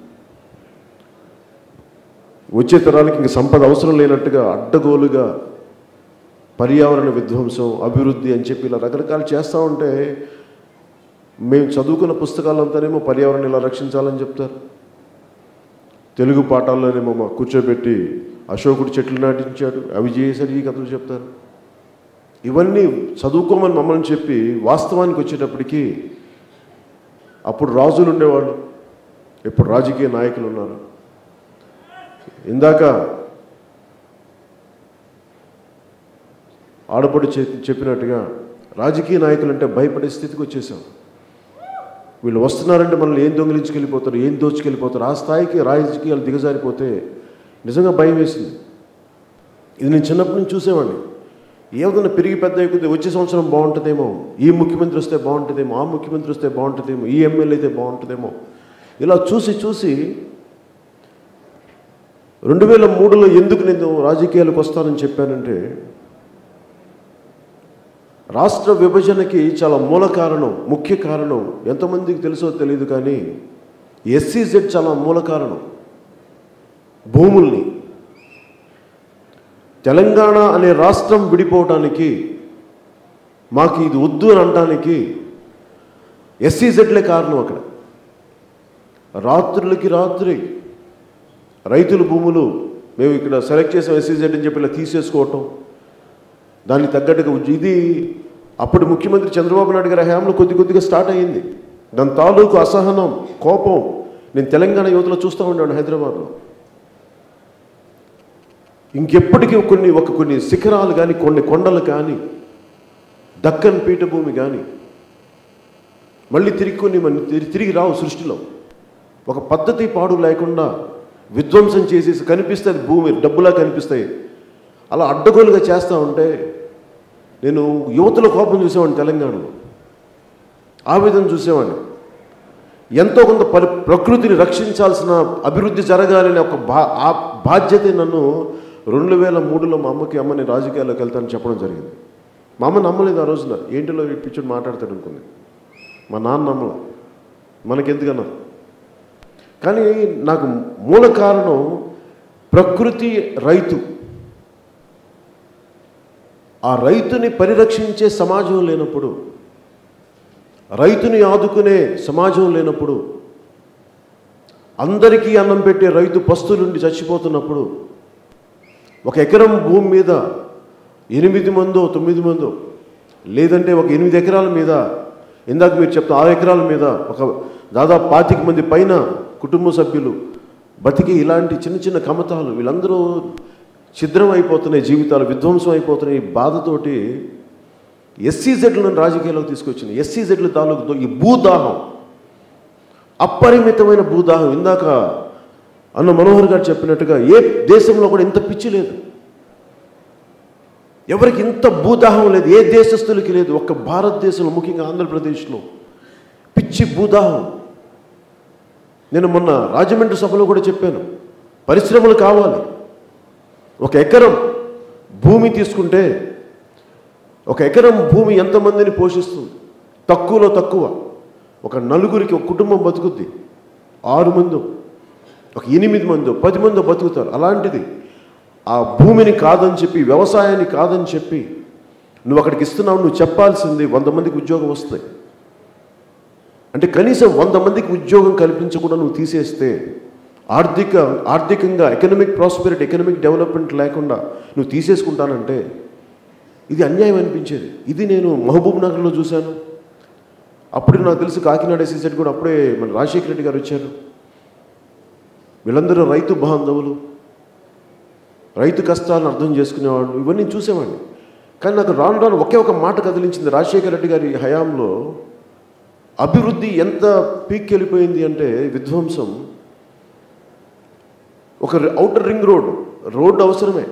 Speaker 7: వచ్చే తరాలకి ఇంక సంపద అవసరం లేనట్టుగా అడ్డగోలుగా పర్యావరణ విధ్వంసం అభివృద్ధి అని చెప్పి ఇలా రకరకాలు చేస్తూ ఉంటే మేము చదువుకున్న పుస్తకాలంతానేమో పర్యావరణం ఇలా రక్షించాలని చెప్తారు తెలుగు పాఠాల్లోనేమో మా కూర్చోబెట్టి అశోకుడు చెట్లు నాటించాడు అవి చేశాడు ఈ కథలు చెప్తారు ఇవన్నీ చదువుకోమని మమ్మల్ని చెప్పి వాస్తవానికి వచ్చేటప్పటికి అప్పుడు రాజులు ఉండేవాళ్ళు ఇప్పుడు రాజకీయ నాయకులు ఉన్నారు ఇందాక ఆడపడి చె- చెప్పినట్టుగా రాజకీయ నాయకులు అంటే భయపడే స్థితికి వచ్చేసాం వీళ్ళు వస్తున్నారంటే మనల్ని ఏం దొంగిలించుకెళ్ళిపోతారు ఏం దోచుకెళ్ళిపోతారు ఆ స్థాయికి రాజకీయాలు దిగజారిపోతే నిజంగా భయం వేసింది ఇది నేను చిన్నప్పటి నుంచి చూసేవాడిని ఏదైనా పెరిగి పెద్ద అయిపోతే వచ్చే సంవత్సరం బాగుంటుందేమో ఈ ముఖ్యమంత్రి వస్తే బాగుంటుందేమో ఆ ముఖ్యమంత్రి వస్తే బాగుంటుందేమో ఈ ఎమ్మెల్యే అయితే బాగుంటుందేమో ఇలా చూసి చూసి రెండు వేల మూడులో ఎందుకు నేను రాజకీయాలకు వస్తానని చెప్పానంటే రాష్ట్ర విభజనకి చాలా మూల కారణం ముఖ్య కారణం ఎంతమందికి తెలుసో తెలియదు కానీ ఎస్సీజెడ్ చాలా మూల కారణం భూముల్ని తెలంగాణ అనే రాష్ట్రం విడిపోవటానికి మాకు ఇది వద్దు అని అనడానికి ఎస్సీజెడ్లే కారణం అక్కడ రాత్రులకి రాత్రి రైతుల భూములు మేము ఇక్కడ సెలెక్ట్ చేసాం ఎస్సీజెడ్ అని చెప్పి ఇలా తీసేసుకోవటం దానికి తగ్గట్టుగా ఉద్య- ఇది అప్పుడు ముఖ్యమంత్రి చంద్రబాబు నాయుడు గారి హయాంలో కొద్ది కొద్దిగా స్టార్ట్ అయ్యింది దాని తాలూకు అసహనం కోపం నేను తెలంగాణ యువతలో చూస్తూ ఉన్నాను హైదరాబాద్లో ఇంకెప్పటికీ కొన్ని ఒక కొన్ని శిఖరాలు కానీ కొన్ని కొండలు కానీ దక్కన్ పీఠభూమి కానీ మళ్ళీ తిరిగి కొన్ని మన తిరిగి- తిరిగి రావు సృష్టిలో ఒక పద్ధతి పాడు లేకుండా విధ్వంసం చేసేసి కనిపిస్తే అది భూమి డబ్బులా కనిపిస్తాయి అలా అడ్డగోలుగా చేస్తూ ఉంటే నేను యువతలో కోపం చూసేవాడిని తెలంగాణలో ఆవేదన చూసేవాడిని ఎంతో కొంత పరి ప్రకృతిని రక్షించాల్సిన అభివృద్ధి జరగాలనే ఒక బా ఆ బాధ్యత నన్ను రెండు వేల మూడులో మా అమ్మకి అమ్మ నేను రాజకీయాల్లోకి వెళ్తానని చెప్పడం జరిగింది మా అమ్మ నమ్మలేదు ఆ రోజున ఏంటిలో పిచ్చుడు మాట్లాడతాడు అనుకుంది మా నాన్న నమ్మల మనకెందుకన్నా కానీ నాకు మూల కారణం ప్రకృతి రైతు ఆ రైతుని పరిరక్షించే సమాజం లేనప్పుడు రైతుని ఆదుకునే సమాజం లేనప్పుడు అందరికీ అన్నం పెట్టే రైతు పస్తులుండి చచ్చిపోతున్నప్పుడు ఒక ఎకరం భూమి మీద ఎనిమిది మందో తొమ్మిది మందో లేదంటే ఒక ఎనిమిది ఎకరాల మీద ఇందాక మీరు చెప్తా ఆరు ఎకరాల మీద ఒక దాదాపు పాతిక మంది పైన కుటుంబ సభ్యులు బతికి ఇలాంటి చిన్న చిన్న కమతాలు వీళ్ళందరూ ఛిద్రం అయిపోతున్నాయి జీవితాలు విధ్వంసం అయిపోతున్నాయి ఈ బాధతోటి ఎస్సీజెడ్లను రాజకీయాల్లోకి తీసుకొచ్చింది ఎస్సీజెడ్ల తాలూకు ఈ భూదాహం అపరిమితమైన భూదాహం ఇందాక అన్న మనోహర్ గారు చెప్పినట్టుగా ఏ దేశంలో కూడా ఇంత పిచ్చి లేదు ఎవరికి ఇంత భూదాహం లేదు ఏ దేశస్తులకి లేదు ఒక్క భారతదేశంలో ముఖ్యంగా ఆంధ్రప్రదేశ్లో పిచ్చి భూదాహం నేను మొన్న రాజమండ్రి సభలో కూడా చెప్పాను పరిశ్రమలు కావాలి ఒక ఎకరం భూమి తీసుకుంటే ఒక ఎకరం భూమి ఎంతమందిని పోషిస్తుంది తక్కువలో తక్కువ ఒక నలుగురికి ఒక కుటుంబం బతుకుద్ది ఆరు మంది ఒక ఎనిమిది మందో పది మందో బతుకుతారు అలాంటిది ఆ భూమిని కాదని చెప్పి వ్యవసాయాన్ని కాదని చెప్పి నువ్వు అక్కడికి ఇస్తున్నావు నువ్వు చెప్పాల్సింది వంద మందికి ఉద్యోగం వస్తాయి అంటే కనీసం వంద మందికి ఉద్యోగం కల్పించకుండా నువ్వు తీసేస్తే ఆర్థిక ఆర్థికంగా ఎకనమిక్ ప్రాస్పెరిటీ ఎకనమిక్ డెవలప్మెంట్ లేకుండా నువ్వు తీసేసుకుంటానంటే ఇది అన్యాయం అనిపించేది ఇది నేను మహబూబ్ నగర్లో చూశాను అప్పుడు నాకు తెలిసి కాకినాడ ఎస్సీసెట్ కూడా అప్పుడే మన రాజశేఖర రెడ్డి గారు వచ్చారు వీళ్ళందరూ రైతు బాంధవులు రైతు కష్టాలను అర్థం చేసుకునేవాళ్ళు ఇవన్నీ చూసేవాడిని కానీ నాకు రాను రాను ఒకే ఒక మాట కదిలించింది రాజశేఖర రెడ్డి గారి హయాంలో అభివృద్ధి ఎంత పీక్ వెళ్ళిపోయింది అంటే విధ్వంసం ఒక అవుటర్ రింగ్ రోడ్ రోడ్డు అవసరమే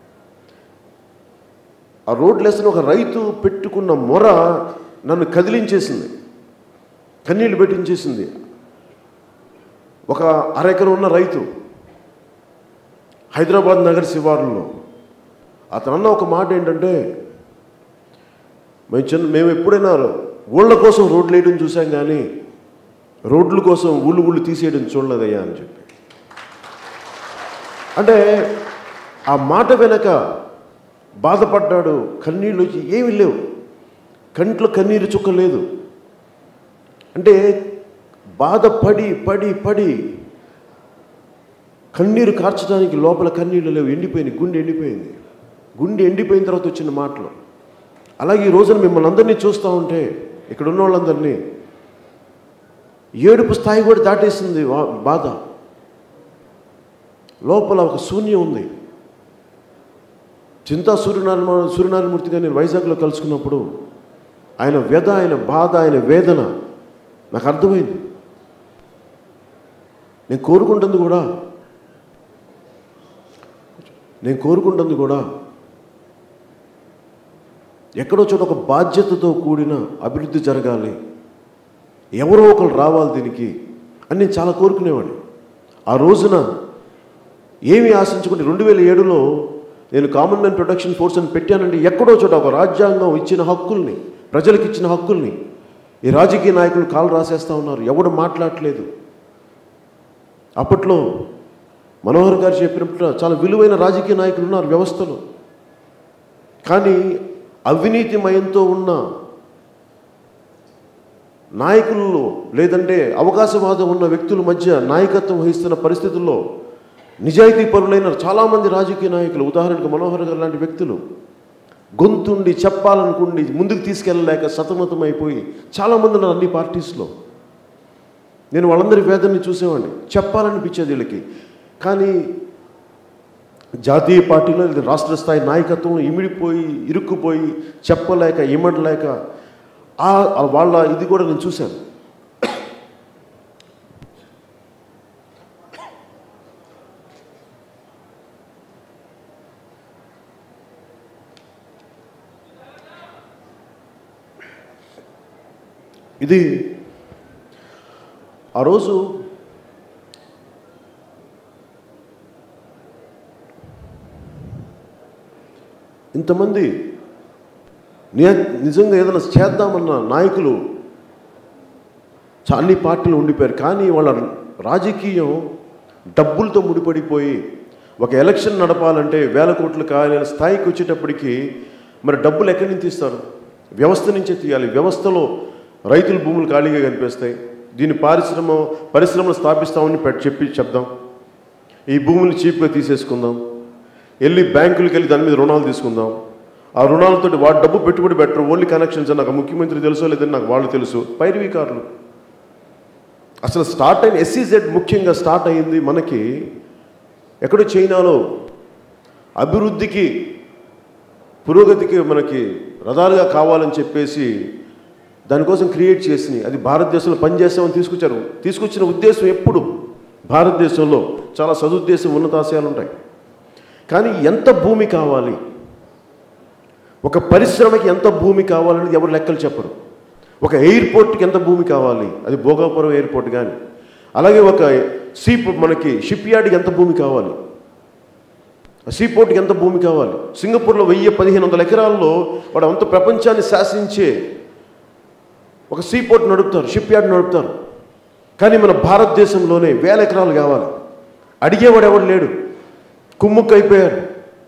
Speaker 7: ఆ రోడ్లు వేసిన ఒక రైతు పెట్టుకున్న మొర నన్ను కదిలించేసింది కన్నీళ్ళు పెట్టించేసింది ఒక అరెకరం ఉన్న రైతు హైదరాబాద్ నగర శివారులో అతను అన్న ఒక మాట ఏంటంటే మేము చిన్న మేము ఎప్పుడైనా ఊళ్ళ కోసం రోడ్లు వేయడం చూసాం కానీ రోడ్ల కోసం ఊళ్ళు ఊళ్ళు తీసేయడం చూడలేదయ్యా అని చెప్పి అంటే ఆ మాట వెనక బాధపడ్డాడు కన్నీళ్ళు వచ్చి ఏమీ లేవు కంట్లో కన్నీరు చుక్క లేదు అంటే బాధపడి పడి పడి కన్నీరు కార్చడానికి లోపల కన్నీళ్ళు లేవు ఎండిపోయింది గుండె ఎండిపోయింది గుండె ఎండిపోయిన తర్వాత వచ్చిన మాటలు అలాగే ఈ రోజున మిమ్మల్ని అందరినీ చూస్తూ ఉంటే ఇక్కడ ఉన్న వాళ్ళందరినీ ఏడుపు స్థాయి కూడా దాటేసింది వా- బాధ లోపల ఒక శూన్యం ఉంది చింతా సూర్యనారాయణ సూర్యనారాయణమూర్తి గారిని వైజాగ్లో కలుసుకున్నప్పుడు ఆయన వ్యధ ఆయన బాధ ఆయన వేదన నాకు అర్థమైంది నేను కోరుకుంటుంది కూడా నేను కోరుకుంటుంది కూడా ఎక్కడో చోట ఒక బాధ్యతతో కూడిన అభివృద్ధి జరగాలి ఎవరో ఒకరు రావాలి దీనికి అని నేను చాలా కోరుకునేవాడిని ఆ రోజున ఏమి ఆశించుకుంటే రెండు వేల ఏడులో నేను కామన్ మ్యాన్ ప్రొటెక్షన్ ఫోర్స్ అని పెట్టానంటే ఎక్కడో చోట ఒక రాజ్యాంగం ఇచ్చిన హక్కుల్ని ప్రజలకు ఇచ్చిన హక్కుల్ని ఈ రాజకీయ నాయకులు కాలు రాసేస్తూ ఉన్నారు ఎవడు మాట్లాడట్లేదు అప్పట్లో మనోహర్ గారు చెప్పినప్పుడు చాలా విలువైన రాజకీయ నాయకులు ఉన్నారు వ్యవస్థలో కానీ అవినీతిమయంతో ఉన్న నాయకుల్లో లేదంటే అవకాశవాదం ఉన్న వ్యక్తుల మధ్య నాయకత్వం వహిస్తున్న పరిస్థితుల్లో నిజాయితీ పరులైన చాలామంది రాజకీయ నాయకులు ఉదాహరణకు మనోహర్ గారు లాంటి వ్యక్తులు గొంతుండి చెప్పాలనుకుండి ముందుకు తీసుకెళ్ళలేక సతమతమైపోయి చాలామంది ఉన్నారు అన్ని పార్టీస్లో నేను వాళ్ళందరి వేదనని చూసేవాడిని చెప్పాలనిపించేది వీళ్ళకి కానీ జాతీయ పార్టీలో లేదా రాష్ట్ర స్థాయి నాయకత్వం ఇమిడిపోయి ఇరుక్కుపోయి చెప్పలేక ఇమ్మడలేక ఆ ఆ వాళ్ళ ఇది కూడా నేను చూశాను ఇది ఆ రోజు ఇంతమంది ని- నిజంగా ఏదైనా చేద్దామన్న నాయకులు చా- అన్ని పార్టీలు ఉండిపోయారు కానీ వాళ్ళ రాజకీయం డబ్బులతో ముడిపడిపోయి ఒక ఎలక్షన్ నడపాలంటే వేల కోట్లు కావాలనే స్థాయికి వచ్చేటప్పటికి మరి డబ్బులు ఎక్కడి నుంచి తీస్తారు వ్యవస్థ నుంచే తీయాలి వ్యవస్థలో రైతుల భూములు ఖాళీగా కనిపిస్తాయి దీన్ని పారిశ్రమ పరిశ్రమలు స్థాపిస్తామని పెట్టి చెప్పి చెప్దాం ఈ భూములు చీప్గా తీసేసుకుందాం వెళ్ళి బ్యాంకులకు వెళ్ళి దాని మీద రుణాలు తీసుకుందాం ఆ రుణాలతో వాడు డబ్బు పెట్టుబడి పెట్టరు ఓన్లీ కనెక్షన్స్ నాకు ముఖ్యమంత్రి తెలుసో లేదని నాకు వాళ్ళు తెలుసు పైరవీకారులు అసలు స్టార్ట్ అయిన ఎస్సీజెడ్ ముఖ్యంగా స్టార్ట్ అయింది మనకి ఎక్కడో చైనాలో అభివృద్ధికి పురోగతికి మనకి రథాలుగా కావాలని చెప్పేసి దానికోసం క్రియేట్ చేసి అది భారతదేశంలో పనిచేస్తామని తీసుకొచ్చారు తీసుకొచ్చిన ఉద్దేశం ఎప్పుడు భారతదేశంలో చాలా సదుద్దేశం ఉన్నతాశయాలు ఉంటాయి కానీ ఎంత భూమి కావాలి ఒక పరిశ్రమకి ఎంత భూమి కావాలనేది ఎవరు లెక్కలు చెప్పరు ఒక ఎయిర్పోర్ట్కి ఎంత భూమి కావాలి అది భోగాపురం ఎయిర్పోర్ట్ కానీ అలాగే ఒక సీ మనకి షిప్ యార్డ్కి ఎంత భూమి కావాలి సీపోర్ట్కి ఎంత భూమి కావాలి సింగపూర్లో వెయ్యి పదిహేను వందల ఎకరాల్లో వాడు అంత ప్రపంచాన్ని శాసించే ఒక సీపోర్ట్ నడుపుతారు షిప్ యార్డ్ నడుపుతారు కానీ మన భారతదేశంలోనే వేల ఎకరాలు కావాలి అడిగేవాడు ఎవడు లేడు కుమ్ముక్కు అయిపోయారు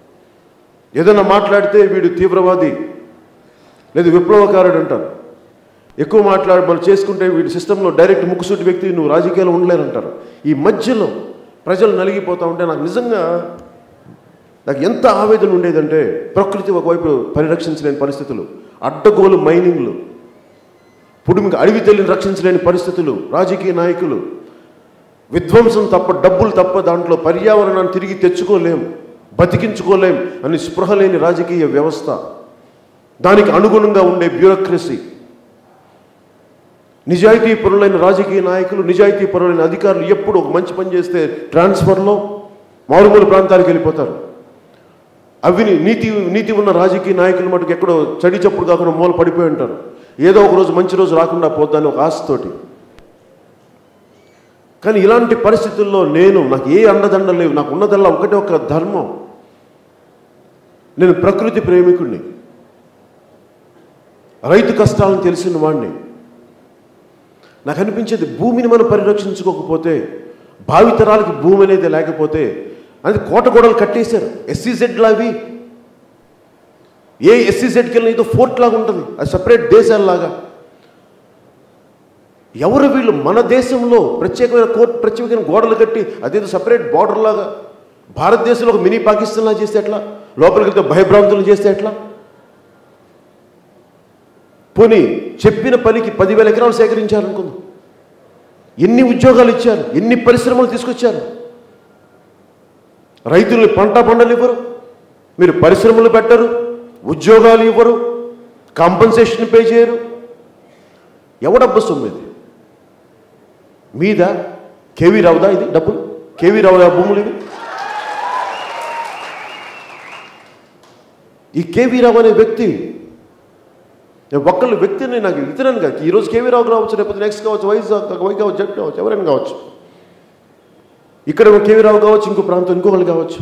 Speaker 7: ఏదైనా మాట్లాడితే వీడు తీవ్రవాది లేదు విప్లవకారుడు అంటారు ఎక్కువ మాట్లాడి మనం చేసుకుంటే వీడి సిస్టంలో డైరెక్ట్ ముక్కుసూటి వ్యక్తి నువ్వు రాజకీయాలు ఉండలేరంటారు ఈ మధ్యలో ప్రజలు నలిగిపోతూ ఉంటే నాకు నిజంగా నాకు ఎంత ఆవేదన ఉండేదంటే ప్రకృతి ఒకవైపు పరిరక్షించలేని పరిస్థితులు అడ్డగోలు మైనింగ్లు పుడుమికి అడవి తల్లిని రక్షించలేని పరిస్థితులు రాజకీయ నాయకులు విధ్వంసం తప్ప డబ్బులు తప్ప దాంట్లో పర్యావరణాన్ని తిరిగి తెచ్చుకోలేం బతికించుకోలేం అని స్పృహ లేని రాజకీయ వ్యవస్థ దానికి అనుగుణంగా ఉండే బ్యూరోక్రసీ నిజాయితీ పరులైన రాజకీయ నాయకులు నిజాయితీ పరులైన అధికారులు ఎప్పుడు ఒక మంచి పని చేస్తే ట్రాన్స్ఫర్లో మారుమూల ప్రాంతాలకు వెళ్ళిపోతారు అవిని నీతి నీతి ఉన్న రాజకీయ నాయకులు మటుకు ఎక్కడో చడి చప్పుడు కాకుండా మూల పడిపోయి ఉంటారు ఏదో ఒక రోజు మంచి రోజు రాకుండా పోతాను ఒక ఆశతోటి కానీ ఇలాంటి పరిస్థితుల్లో నేను నాకు ఏ అండదండ లేవు నాకు ఉన్నదల్లా ఒకటే ఒక ధర్మం నేను ప్రకృతి ప్రేమికుడిని రైతు కష్టాలను తెలిసిన వాడిని నాకు అనిపించేది భూమిని మనం పరిరక్షించుకోకపోతే భావితరాలకి భూమి అనేది లేకపోతే అది కోట గోడలు కట్టేశారు ఎస్సీజెడ్లు అవి ఏ ఎస్సీజెడ్కి వెళ్ళిన ఏదో ఫోర్ట్ లాగా ఉంటుంది అది సపరేట్ దేశాలలాగా ఎవరు వీళ్ళు మన దేశంలో ప్రత్యేకమైన కోర్టు ప్రత్యేకమైన గోడలు కట్టి అదేదో సపరేట్ బార్డర్ లాగా భారతదేశంలో ఒక మినీ పాకిస్తాన్ లాగా చేస్తే ఎట్లా లోపలికి వెళ్తే భయభ్రాంతులు చేస్తే ఎట్లా పోనీ చెప్పిన పనికి పదివేల ఎకరాలు సేకరించారనుకుందాం ఎన్ని ఉద్యోగాలు ఇచ్చారు ఎన్ని పరిశ్రమలు తీసుకొచ్చారు రైతులు పంట పంటలు ఇవ్వరు మీరు పరిశ్రమలు పెట్టరు ఉద్యోగాలు ఇవ్వరు కాంపన్సేషన్ పే చేయరు ఎవడబ్బ సొమ్ము ఇది మీద కేవీ రావుదా ఇది డబ్బులు కేవీ రావుదా భూములు ఇవి ఈ కేవీ రావు అనే వ్యక్తి నేను ఒక్కళ్ళు వ్యక్తిని నాకు ఇతరని కాదు ఈరోజు కేవీ రావు రావచ్చు లేకపోతే నెక్స్ట్ కావచ్చు వైజాగ్ వై కావచ్చు జడ్ కావచ్చు ఎవరైనా కావచ్చు ఇక్కడ కేవీ రావు కావచ్చు ఇంకో ప్రాంతం ఇంకొకళ్ళు కావచ్చు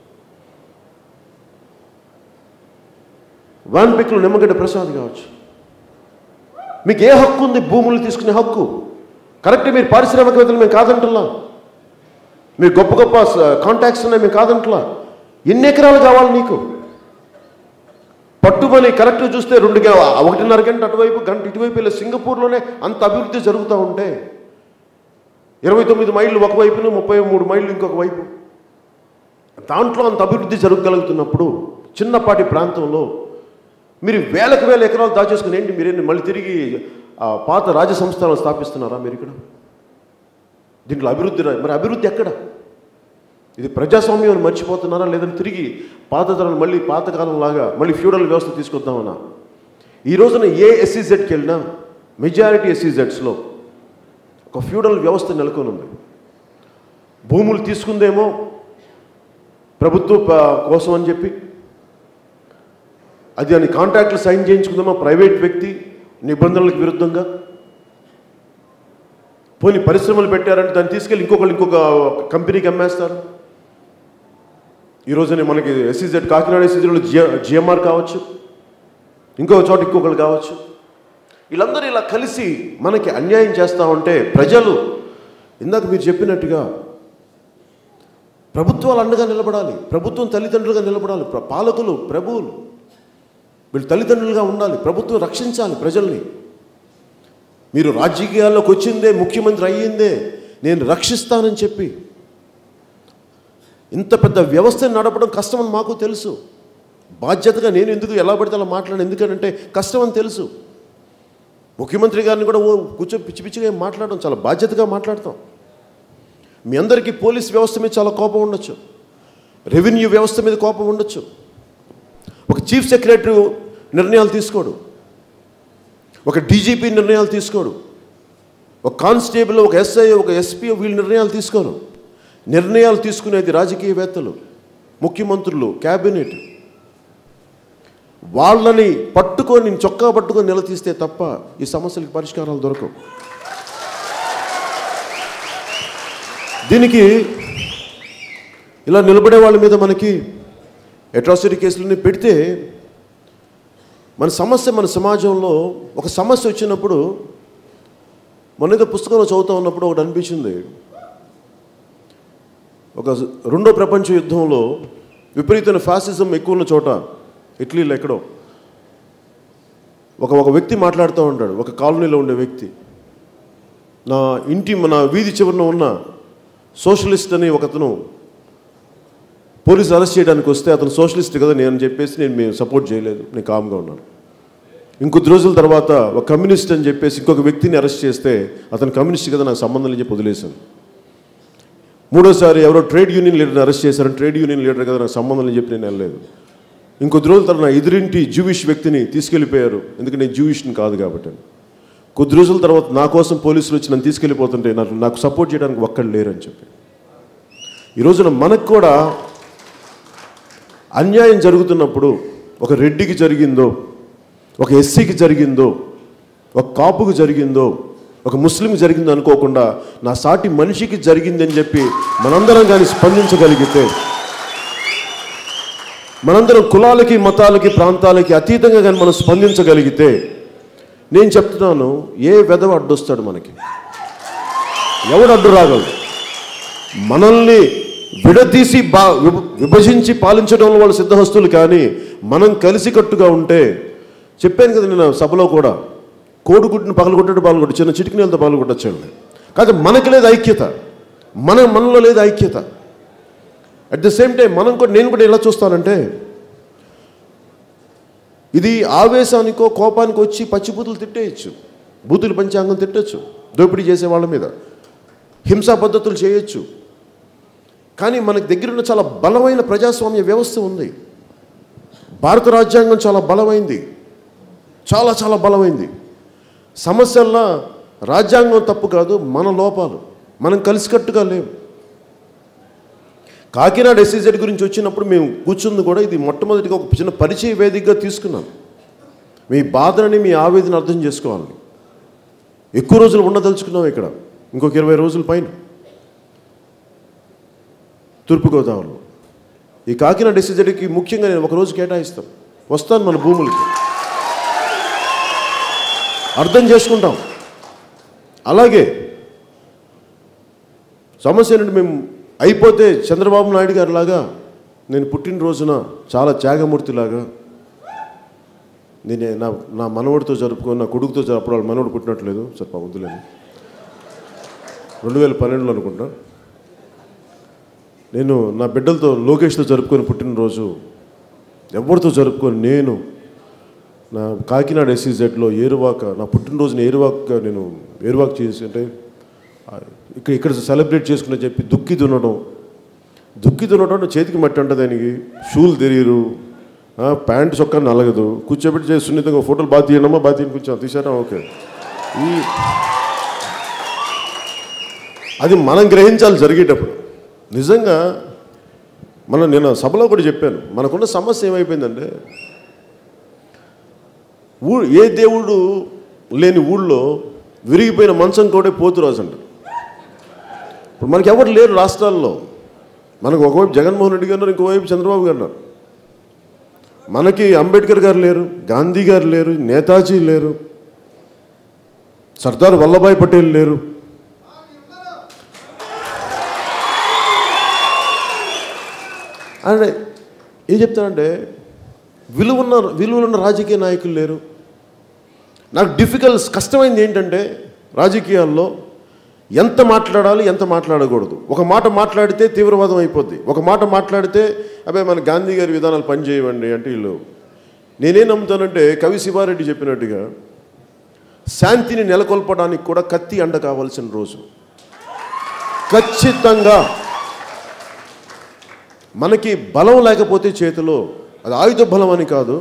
Speaker 7: వాన్పిక్లు నిమ్మగడ్డ ప్రసాద్ కావచ్చు మీకు ఏ హక్కు ఉంది భూములు తీసుకునే హక్కు కరెక్ట్ మీరు పారిశ్రామికవేత్తలు మేము కాదంటున్నా మీరు గొప్ప గొప్ప కాంటాక్ట్స్ ఉన్నాయి మేము కాదంటున్నా ఎన్ని ఎకరాలు కావాలి నీకు పట్టుమని కరెక్ట్ చూస్తే రెండు గ- ఒకటిన్నర గంట అటువైపు గంట ఇటువైపు వెళ్ళి సింగపూర్లోనే అంత అభివృద్ధి జరుగుతూ ఉంటే ఇరవై తొమ్మిది మైళ్ళు ఒకవైపును ముప్పై మూడు మైళ్ళు ఇంకొక వైపు దాంట్లో అంత అభివృద్ధి జరగగలుగుతున్నప్పుడు చిన్నపాటి ప్రాంతంలో మీరు వేలకు వేల ఎకరాలు దాచేసుకుని ఏంటి మీరేంటి మళ్ళీ తిరిగి ఆ పాత రాజ్య సంస్థలను స్థాపిస్తున్నారా మీరు ఇక్కడ దీంట్లో అభివృద్ధి రా- మరి అభివృద్ధి ఎక్కడ ఇది ప్రజాస్వామ్యం అని మర్చిపోతున్నారా లేదంటే తిరిగి పాత తరం మళ్ళీ పాతకాలం లాగా మళ్ళీ ఫ్యూడల్ వ్యవస్థ తీసుకొద్దామన్నా ఈ రోజున ఏ ఎస్సీజెడ్కి వెళ్ళినా మెజారిటీ ఎస్సీజెడ్స్లో ఒక ఫ్యూడల్ వ్యవస్థ నెలకొని ఉంది భూములు తీసుకుందేమో ప్రభుత్వ ప- కోసం అని చెప్పి అది అని కాంట్రాక్ట్లు సైన్ చేయించుకుందామో ప్రైవేట్ వ్యక్తి నిబంధనలకు విరుద్ధంగా పోనీ పరిశ్రమలు పెట్టారంటే దాన్ని తీసుకెళ్ళి ఇంకొకళ్ళు ఇంకొక కంపెనీకి అమ్మేస్తారు ఈ రోజునే మనకి ఎస్సీజెడ్ కాకినాడ ఎస్సీజెడ్లో జిఎ జిఎంఆర్ కావచ్చు ఇంకొక చోట ఇంకొకరు కావచ్చు వీళ్ళందరూ ఇలా కలిసి మనకి అన్యాయం చేస్తూ ఉంటే ప్రజలు ఇందాక మీరు చెప్పినట్టుగా ప్రభుత్వాలు అండగా నిలబడాలి ప్రభుత్వం తల్లిదండ్రులుగా నిలబడాలి ప్ర- పాలకులు ప్రభువులు వీళ్ళు తల్లిదండ్రులుగా ఉండాలి ప్రభుత్వం రక్షించాలి ప్రజల్ని మీరు రాజకీయాల్లోకి వచ్చిందే ముఖ్యమంత్రి అయ్యిందే నేను రక్షిస్తానని చెప్పి ఇంత పెద్ద వ్యవస్థను నడపడం కష్టమని మాకు తెలుసు బాధ్యతగా నేను ఎందుకు ఎలా పడితే అలా మాట్లాడాను ఎందుకంటే కష్టం అని తెలుసు ముఖ్యమంత్రి గారిని కూడా ఓ కూర్చో పిచ్చి పిచ్చిగా ఏం మాట్లాడడం చాలా బాధ్యతగా మాట్లాడతాం మీ అందరికీ పోలీస్ వ్యవస్థ మీద చాలా కోపం ఉండొచ్చు రెవెన్యూ వ్యవస్థ మీద కోపం ఉండొచ్చు ఒక చీఫ్ సెక్రటరీ నిర్ణయాలు తీసుకోడు ఒక డీజీపీ నిర్ణయాలు తీసుకోడు ఒక కానిస్టేబుల్ ఒక ఎస్ఐ ఒక ఎస్పీ వీళ్ళు నిర్ణయాలు తీసుకోరు నిర్ణయాలు తీసుకునేది రాజకీయవేత్తలు ముఖ్యమంత్రులు క్యాబినెట్ వాళ్ళని పట్టుకొని చొక్కా పట్టుకొని నిలదీస్తే తప్ప ఈ సమస్యలకు పరిష్కారాలు దొరకవు దీనికి ఇలా నిలబడే వాళ్ళ మీద మనకి అట్రాసిటీ కేసులని పెడితే మన సమస్య మన సమాజంలో ఒక సమస్య వచ్చినప్పుడు మొన్న ఏదో పుస్తకంలో చదువుతా ఉన్నప్పుడు ఒకటి అనిపించింది ఒక రెండో ప్రపంచ యుద్ధంలో విపరీతమైన ఫ్యాసిజం ఎక్కువ ఉన్న చోట ఇటలీలో ఎక్కడో ఒక ఒక వ్యక్తి మాట్లాడుతూ ఉంటాడు ఒక కాలనీలో ఉండే వ్యక్తి నా ఇంటి మన వీధి చివరన ఉన్న సోషలిస్ట్ అని ఒకతను పోలీసు అరెస్ట్ చేయడానికి వస్తే అతను సోషలిస్ట్ కదా నేను చెప్పేసి నేను మేము సపోర్ట్ చేయలేదు నేను కామ్గా ఉన్నాను ఇంకొద్ది రోజుల తర్వాత ఒక కమ్యూనిస్ట్ అని చెప్పేసి ఇంకొక వ్యక్తిని అరెస్ట్ చేస్తే అతను కమ్యూనిస్ట్ కదా నాకు సంబంధం లేని చెప్పి వదిలేశాను మూడోసారి ఎవరో ట్రేడ్ యూనియన్ లీడర్ని అరెస్ట్ చేశారని ట్రేడ్ యూనియన్ లీడర్ కదా నాకు సంబంధం లేని చెప్పి నేను వెళ్ళలేదు ఇంకొద్ది రోజుల తర్వాత నా ఎదురింటి జూవిష్ వ్యక్తిని తీసుకెళ్ళిపోయారు ఎందుకంటే నేను జూవిష్ని కాదు కాబట్టి కొద్ది రోజుల తర్వాత నా కోసం పోలీసులు వచ్చి నన్ను తీసుకెళ్ళిపోతుంటే నాకు నాకు సపోర్ట్ చేయడానికి ఒక్కడు లేరని చెప్పి ఈ రోజున మనకు కూడా అన్యాయం జరుగుతున్నప్పుడు ఒక రెడ్డికి జరిగిందో ఒక ఎస్సీకి జరిగిందో ఒక కాపుకి జరిగిందో ఒక ముస్లింకి జరిగిందో అనుకోకుండా నా సాటి మనిషికి జరిగిందని చెప్పి మనందరం కానీ స్పందించగలిగితే మనందరం కులాలకి మతాలకి ప్రాంతాలకి అతీతంగా కానీ మనం స్పందించగలిగితే నేను చెప్తున్నాను ఏ వెధవ అడ్డొస్తాడు మనకి ఎవడు అడ్డు రాగలడు మనల్ని విడదీసి బా విభ- విభజించి పాలించడంలో వాళ్ళు సిద్ధహస్తులు కానీ మనం కలిసికట్టుగా ఉంటే చెప్పాను కదా నేను సభలో కూడా కోడిగుడ్డుని పగలగొట్టడు పాల్గొట్టు చిన్న చిటికినీళ్ళతో పగలగొట్టచ్చండి కాదు మనకి లేదు ఐక్యత మన మనలో లేదు ఐక్యత అట్ ద సేమ్ టైం మనం కూడా నేను కూడా ఎలా చూస్తానంటే ఇది ఆవేశానికో కోపానికో వచ్చి పచ్చిబూతులు తిట్టేయచ్చు బూతులు పంచాంగం తిట్టచ్చు దోపిడీ చేసే వాళ్ళ మీద హింసా పద్ధతులు చేయొచ్చు కానీ మనకి దగ్గర ఉన్న చాలా బలమైన ప్రజాస్వామ్య వ్యవస్థ ఉంది భారత రాజ్యాంగం చాలా బలమైంది చాలా చాలా బలమైంది సమస్యల్లో రాజ్యాంగం తప్పు కాదు మన లోపాలు మనం కలిసికట్టుగా లేవు కాకినాడ ఎస్సీజెడ్ గురించి వచ్చినప్పుడు మేము కూర్చుంది కూడా ఇది మొట్టమొదటిగా ఒక చిన్న పరిచయ వేదికగా తీసుకున్నాం మీ బాధని మీ ఆవేదన అర్థం చేసుకోవాలి ఎక్కువ రోజులు ఉండదలుచుకున్నాం ఇక్కడ ఇంకొక ఇరవై రోజుల పైన తూర్పుగోదావరిలో ఈ కాకినాడ ఎస్సీజెడ్కి ముఖ్యంగా నేను ఒక రోజు కేటాయిస్తాం వస్తాను మన భూములకి అర్థం చేసుకుంటాం అలాగే సమస్య ఏంటంటే మేము అయిపోతే చంద్రబాబు నాయుడు గారి లాగా నేను పుట్టినరోజున చాలా త్యాగమూర్తిలాగా నేను నా నా మనవడితో జరుపుకో నా కొడుకుతో జరుపు అప్పుడు వాళ్ళ మనవడు పుట్టినట్లేదు సార్ వద్దులేని రెండు వేల పన్నెండులో అనుకుంటా నేను నా బిడ్డలతో లోకేష్తో జరుపుకొని పుట్టినరోజు ఎవరితో జరుపుకొని నేను నా కాకినాడ ఎస్సీజెడ్లో ఏరువాక నా పుట్టినరోజున ఏరువాక నేను ఏరువాక చేసి అంటే ఆ, ఇక్కడ ఇక్కడ సెలబ్రేట్ చేసుకుని చెప్పి దుక్కి దున్నడం దుక్కి దున్నడం అంటే చేతికి మట్టి అంట దానికి షూలు తెలియరు ఆ, ప్యాంట్ చొక్కా నలగదు కూర్చోబెట్టి చేసి సున్నితంగా ఫోటోలు బాగా తీయడమా బాగా తీయని కూర్చో తీసారా ఓకే ఈ అది మనం గ్రహించాలి జరిగేటప్పుడు నిజంగా మనం నేను సభలో కూడా చెప్పాను మనకున్న సమస్య ఏమైపోయిందంటే ఊ ఏ దేవుడు లేని ఊళ్ళో విరిగిపోయిన మంచం కూడా పోతురాజు అంట ఇప్పుడు మనకి ఎవరు లేరు రాష్ట్రాల్లో మనకు ఒకవైపు జగన్మోహన్ రెడ్డి గారు ఉన్నారు, ఇంకోవైపు చంద్రబాబు గారు ఉన్నారు మనకి అంబేద్కర్ గారు లేరు గాంధీ గారు లేరు నేతాజీ లేరు సర్దార్ వల్లభాయ్ పటేల్ లేరు అంటే ఏం చెప్తానంటే విలువున్న విలువలున్న రాజకీయ నాయకులు లేరు నాకు డిఫికల్ట్ కష్టమైంది ఏంటంటే రాజకీయాల్లో ఎంత మాట్లాడాలి ఎంత మాట్లాడకూడదు ఒక మాట మాట్లాడితే తీవ్రవాదం అయిపోద్ది ఒక మాట మాట్లాడితే అబ్బాయి మన గాంధీ గారి విధానాలు పనిచేయవండి అంటే వీళ్ళు నేనేం నమ్ముతానంటే కవి శివారెడ్డి చెప్పినట్టుగా శాంతిని నెలకొల్పడానికి కూడా కత్తి అండ కావాల్సిన రోజు ఖచ్చితంగా మనకి బలం లేకపోతే చేతిలో అది ఆయుధ బలం అని కాదు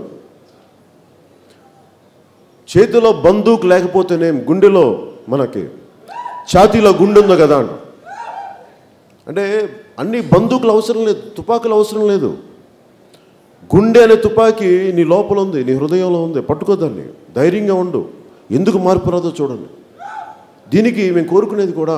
Speaker 7: చేతిలో బందూక్ లేకపోతేనే గుండెలో మనకి ఛాతీలో గుండె ఉందో కదా అంట అంటే అన్ని బందూకులు అవసరం లేదు తుపాకులు అవసరం లేదు గుండె అనే తుపాకీ నీ లోపల ఉంది నీ హృదయంలో ఉంది పట్టుకోదాన్ని ధైర్యంగా ఉండు ఎందుకు మార్పు రాదో చూడండి దీనికి మేము కోరుకునేది కూడా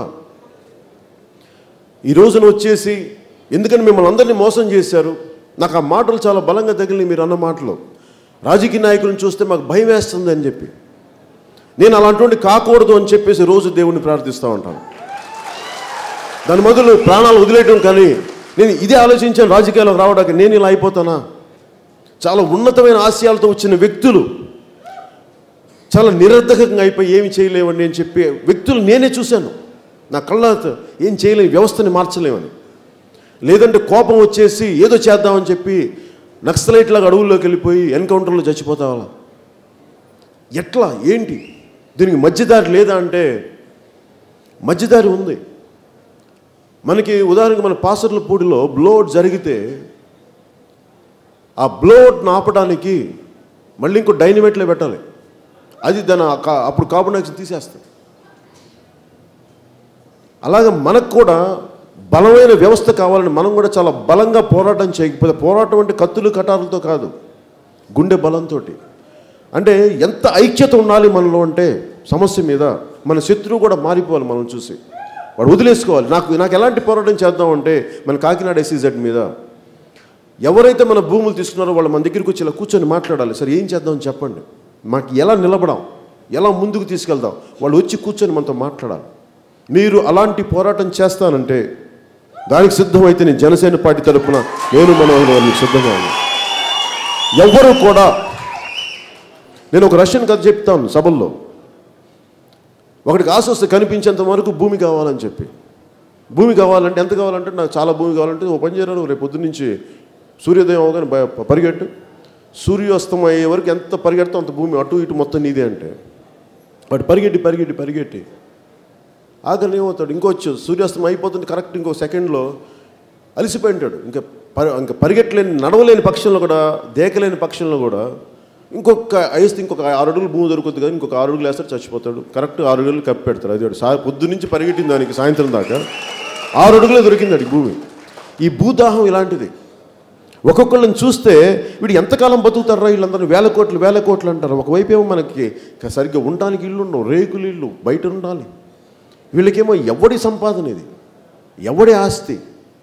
Speaker 7: ఈ రోజున వచ్చేసి ఎందుకని మిమ్మల్ని అందరినీ మోసం చేశారు నాకు ఆ మాటలు చాలా బలంగా తగిలినాయి మీరు అన్న మాటలు రాజకీయ నాయకులను చూస్తే మాకు భయం వేస్తుంది అని చెప్పి నేను అలాంటి కాకూడదు అని చెప్పేసి రోజు దేవుణ్ణి ప్రార్థిస్తూ ఉంటాను దాని మొదలు ప్రాణాలు వదిలేయటం కానీ నేను ఇదే ఆలోచించాను రాజకీయాలకు రావడానికి నేను ఇలా అయిపోతానా చాలా ఉన్నతమైన ఆశయాలతో వచ్చిన వ్యక్తులు చాలా నిరర్ధకంగా అయిపోయి ఏమి చేయలేవండి అని చెప్పి వ్యక్తులు నేనే చూశాను నా కళ్ళతో ఏం చేయలేని వ్యవస్థని మార్చలేమని లేదంటే కోపం వచ్చేసి ఏదో చేద్దామని చెప్పి నక్సలైట్లాగా అడవుల్లోకి వెళ్ళిపోయి ఎన్కౌంటర్లో చచ్చిపోతావాలా ఎట్లా ఏంటి దీనికి మధ్యదారి లేదా అంటే మధ్యదారి ఉంది మనకి ఉదాహరణకి మన పాసర్ల పూడిలో బ్లోడ్ జరిగితే ఆ బ్లోడ్ని ఆపడానికి మళ్ళీ ఇంకో డైనమేట్లో పెట్టాలి అది దాని ఆ కా- అప్పుడు కార్బన్ డైఆక్సైడ్ తీసేస్తుంది అలాగే మనకు కూడా బలమైన వ్యవస్థ కావాలని మనం కూడా చాలా బలంగా పోరాటం చేయకపోతే పోరాటం అంటే కత్తులు కటారులతో కాదు గుండె బలంతో అంటే ఎంత ఐక్యత ఉండాలి మనలో అంటే సమస్య మీద మన శత్రువు కూడా మారిపోవాలి మనం చూసి వాడు వదిలేసుకోవాలి నాకు నాకు ఎలాంటి పోరాటం చేద్దామంటే మన కాకినాడ ఎస్సీజెడ్ మీద ఎవరైతే మన భూములు తీసుకున్నారో వాళ్ళు మన దగ్గరికి వచ్చి ఇలా కూర్చొని మాట్లాడాలి సరే ఏం చేద్దామని చెప్పండి మాకు ఎలా నిలబడాం ఎలా ముందుకు తీసుకెళ్దాం వాళ్ళు వచ్చి కూర్చొని మనతో మాట్లాడాలి మీరు అలాంటి పోరాటం చేస్తానంటే దానికి సిద్ధమైతే నేను జనసేన పార్టీ తరపున నేను మనోహర్ గారికి సిద్ధంగా ఉన్నాను ఎవ్వరూ కూడా నేను ఒక రష్యన్ కథ చెప్తాను సభల్లో ఒకటికి ఆశ వస్తే కనిపించేంత వరకు భూమి కావాలని చెప్పి భూమి కావాలంటే ఎంత కావాలంటే నాకు చాలా భూమి కావాలంటే ఓ పని చేయరు రేపు పొద్దు నుంచి సూర్యోదయం అవగానే బయ- పరిగెట్టు సూర్యాస్తం అయ్యే వరకు ఎంత పరిగెడతావు అంత భూమి అటు ఇటు మొత్తం నీదే అంటే వాటి పరిగెట్టి పరిగెట్టి పరిగెట్టి ఆకలి ఏమవుతాడు ఇంకొచ్చు సూర్యాస్తం అయిపోతుంది కరెక్ట్ ఇంకో సెకండ్లో అలసిపోయి ఉంటాడు ఇంకా పరి ఇంకా పరిగెట్టలేని నడవలేని పక్షంలో కూడా దేకలేని పక్షంలో కూడా ఇంకొక ఐస్తే ఇంకొక ఆరు అడుగులు భూమి దొరుకుతుంది కానీ ఇంకొక ఆరు అడుగులు వేస్తాడు చచ్చిపోతాడు కరెక్ట్ ఆరు అడుగులు కప్పి పెడతాడు అది సా పొద్దు నుంచి పరిగెట్టింది దానికి సాయంత్రం దాకా ఆరు అడుగులే దొరికింది అది భూమి ఈ భూదాహం ఇలాంటిది ఒక్కొక్కళ్ళని చూస్తే వీడు ఎంతకాలం బతుకుతారా వీళ్ళందరూ వేల కోట్లు వేల కోట్లు అంటారు ఒకవైపు ఏమో మనకి సరిగ్గా ఉండడానికి ఇల్లు ఉండవు రేకులు ఇల్లు బయట ఉండాలి వీళ్ళకేమో ఎవడి సంపాదన ఇది ఎవడి ఆస్తి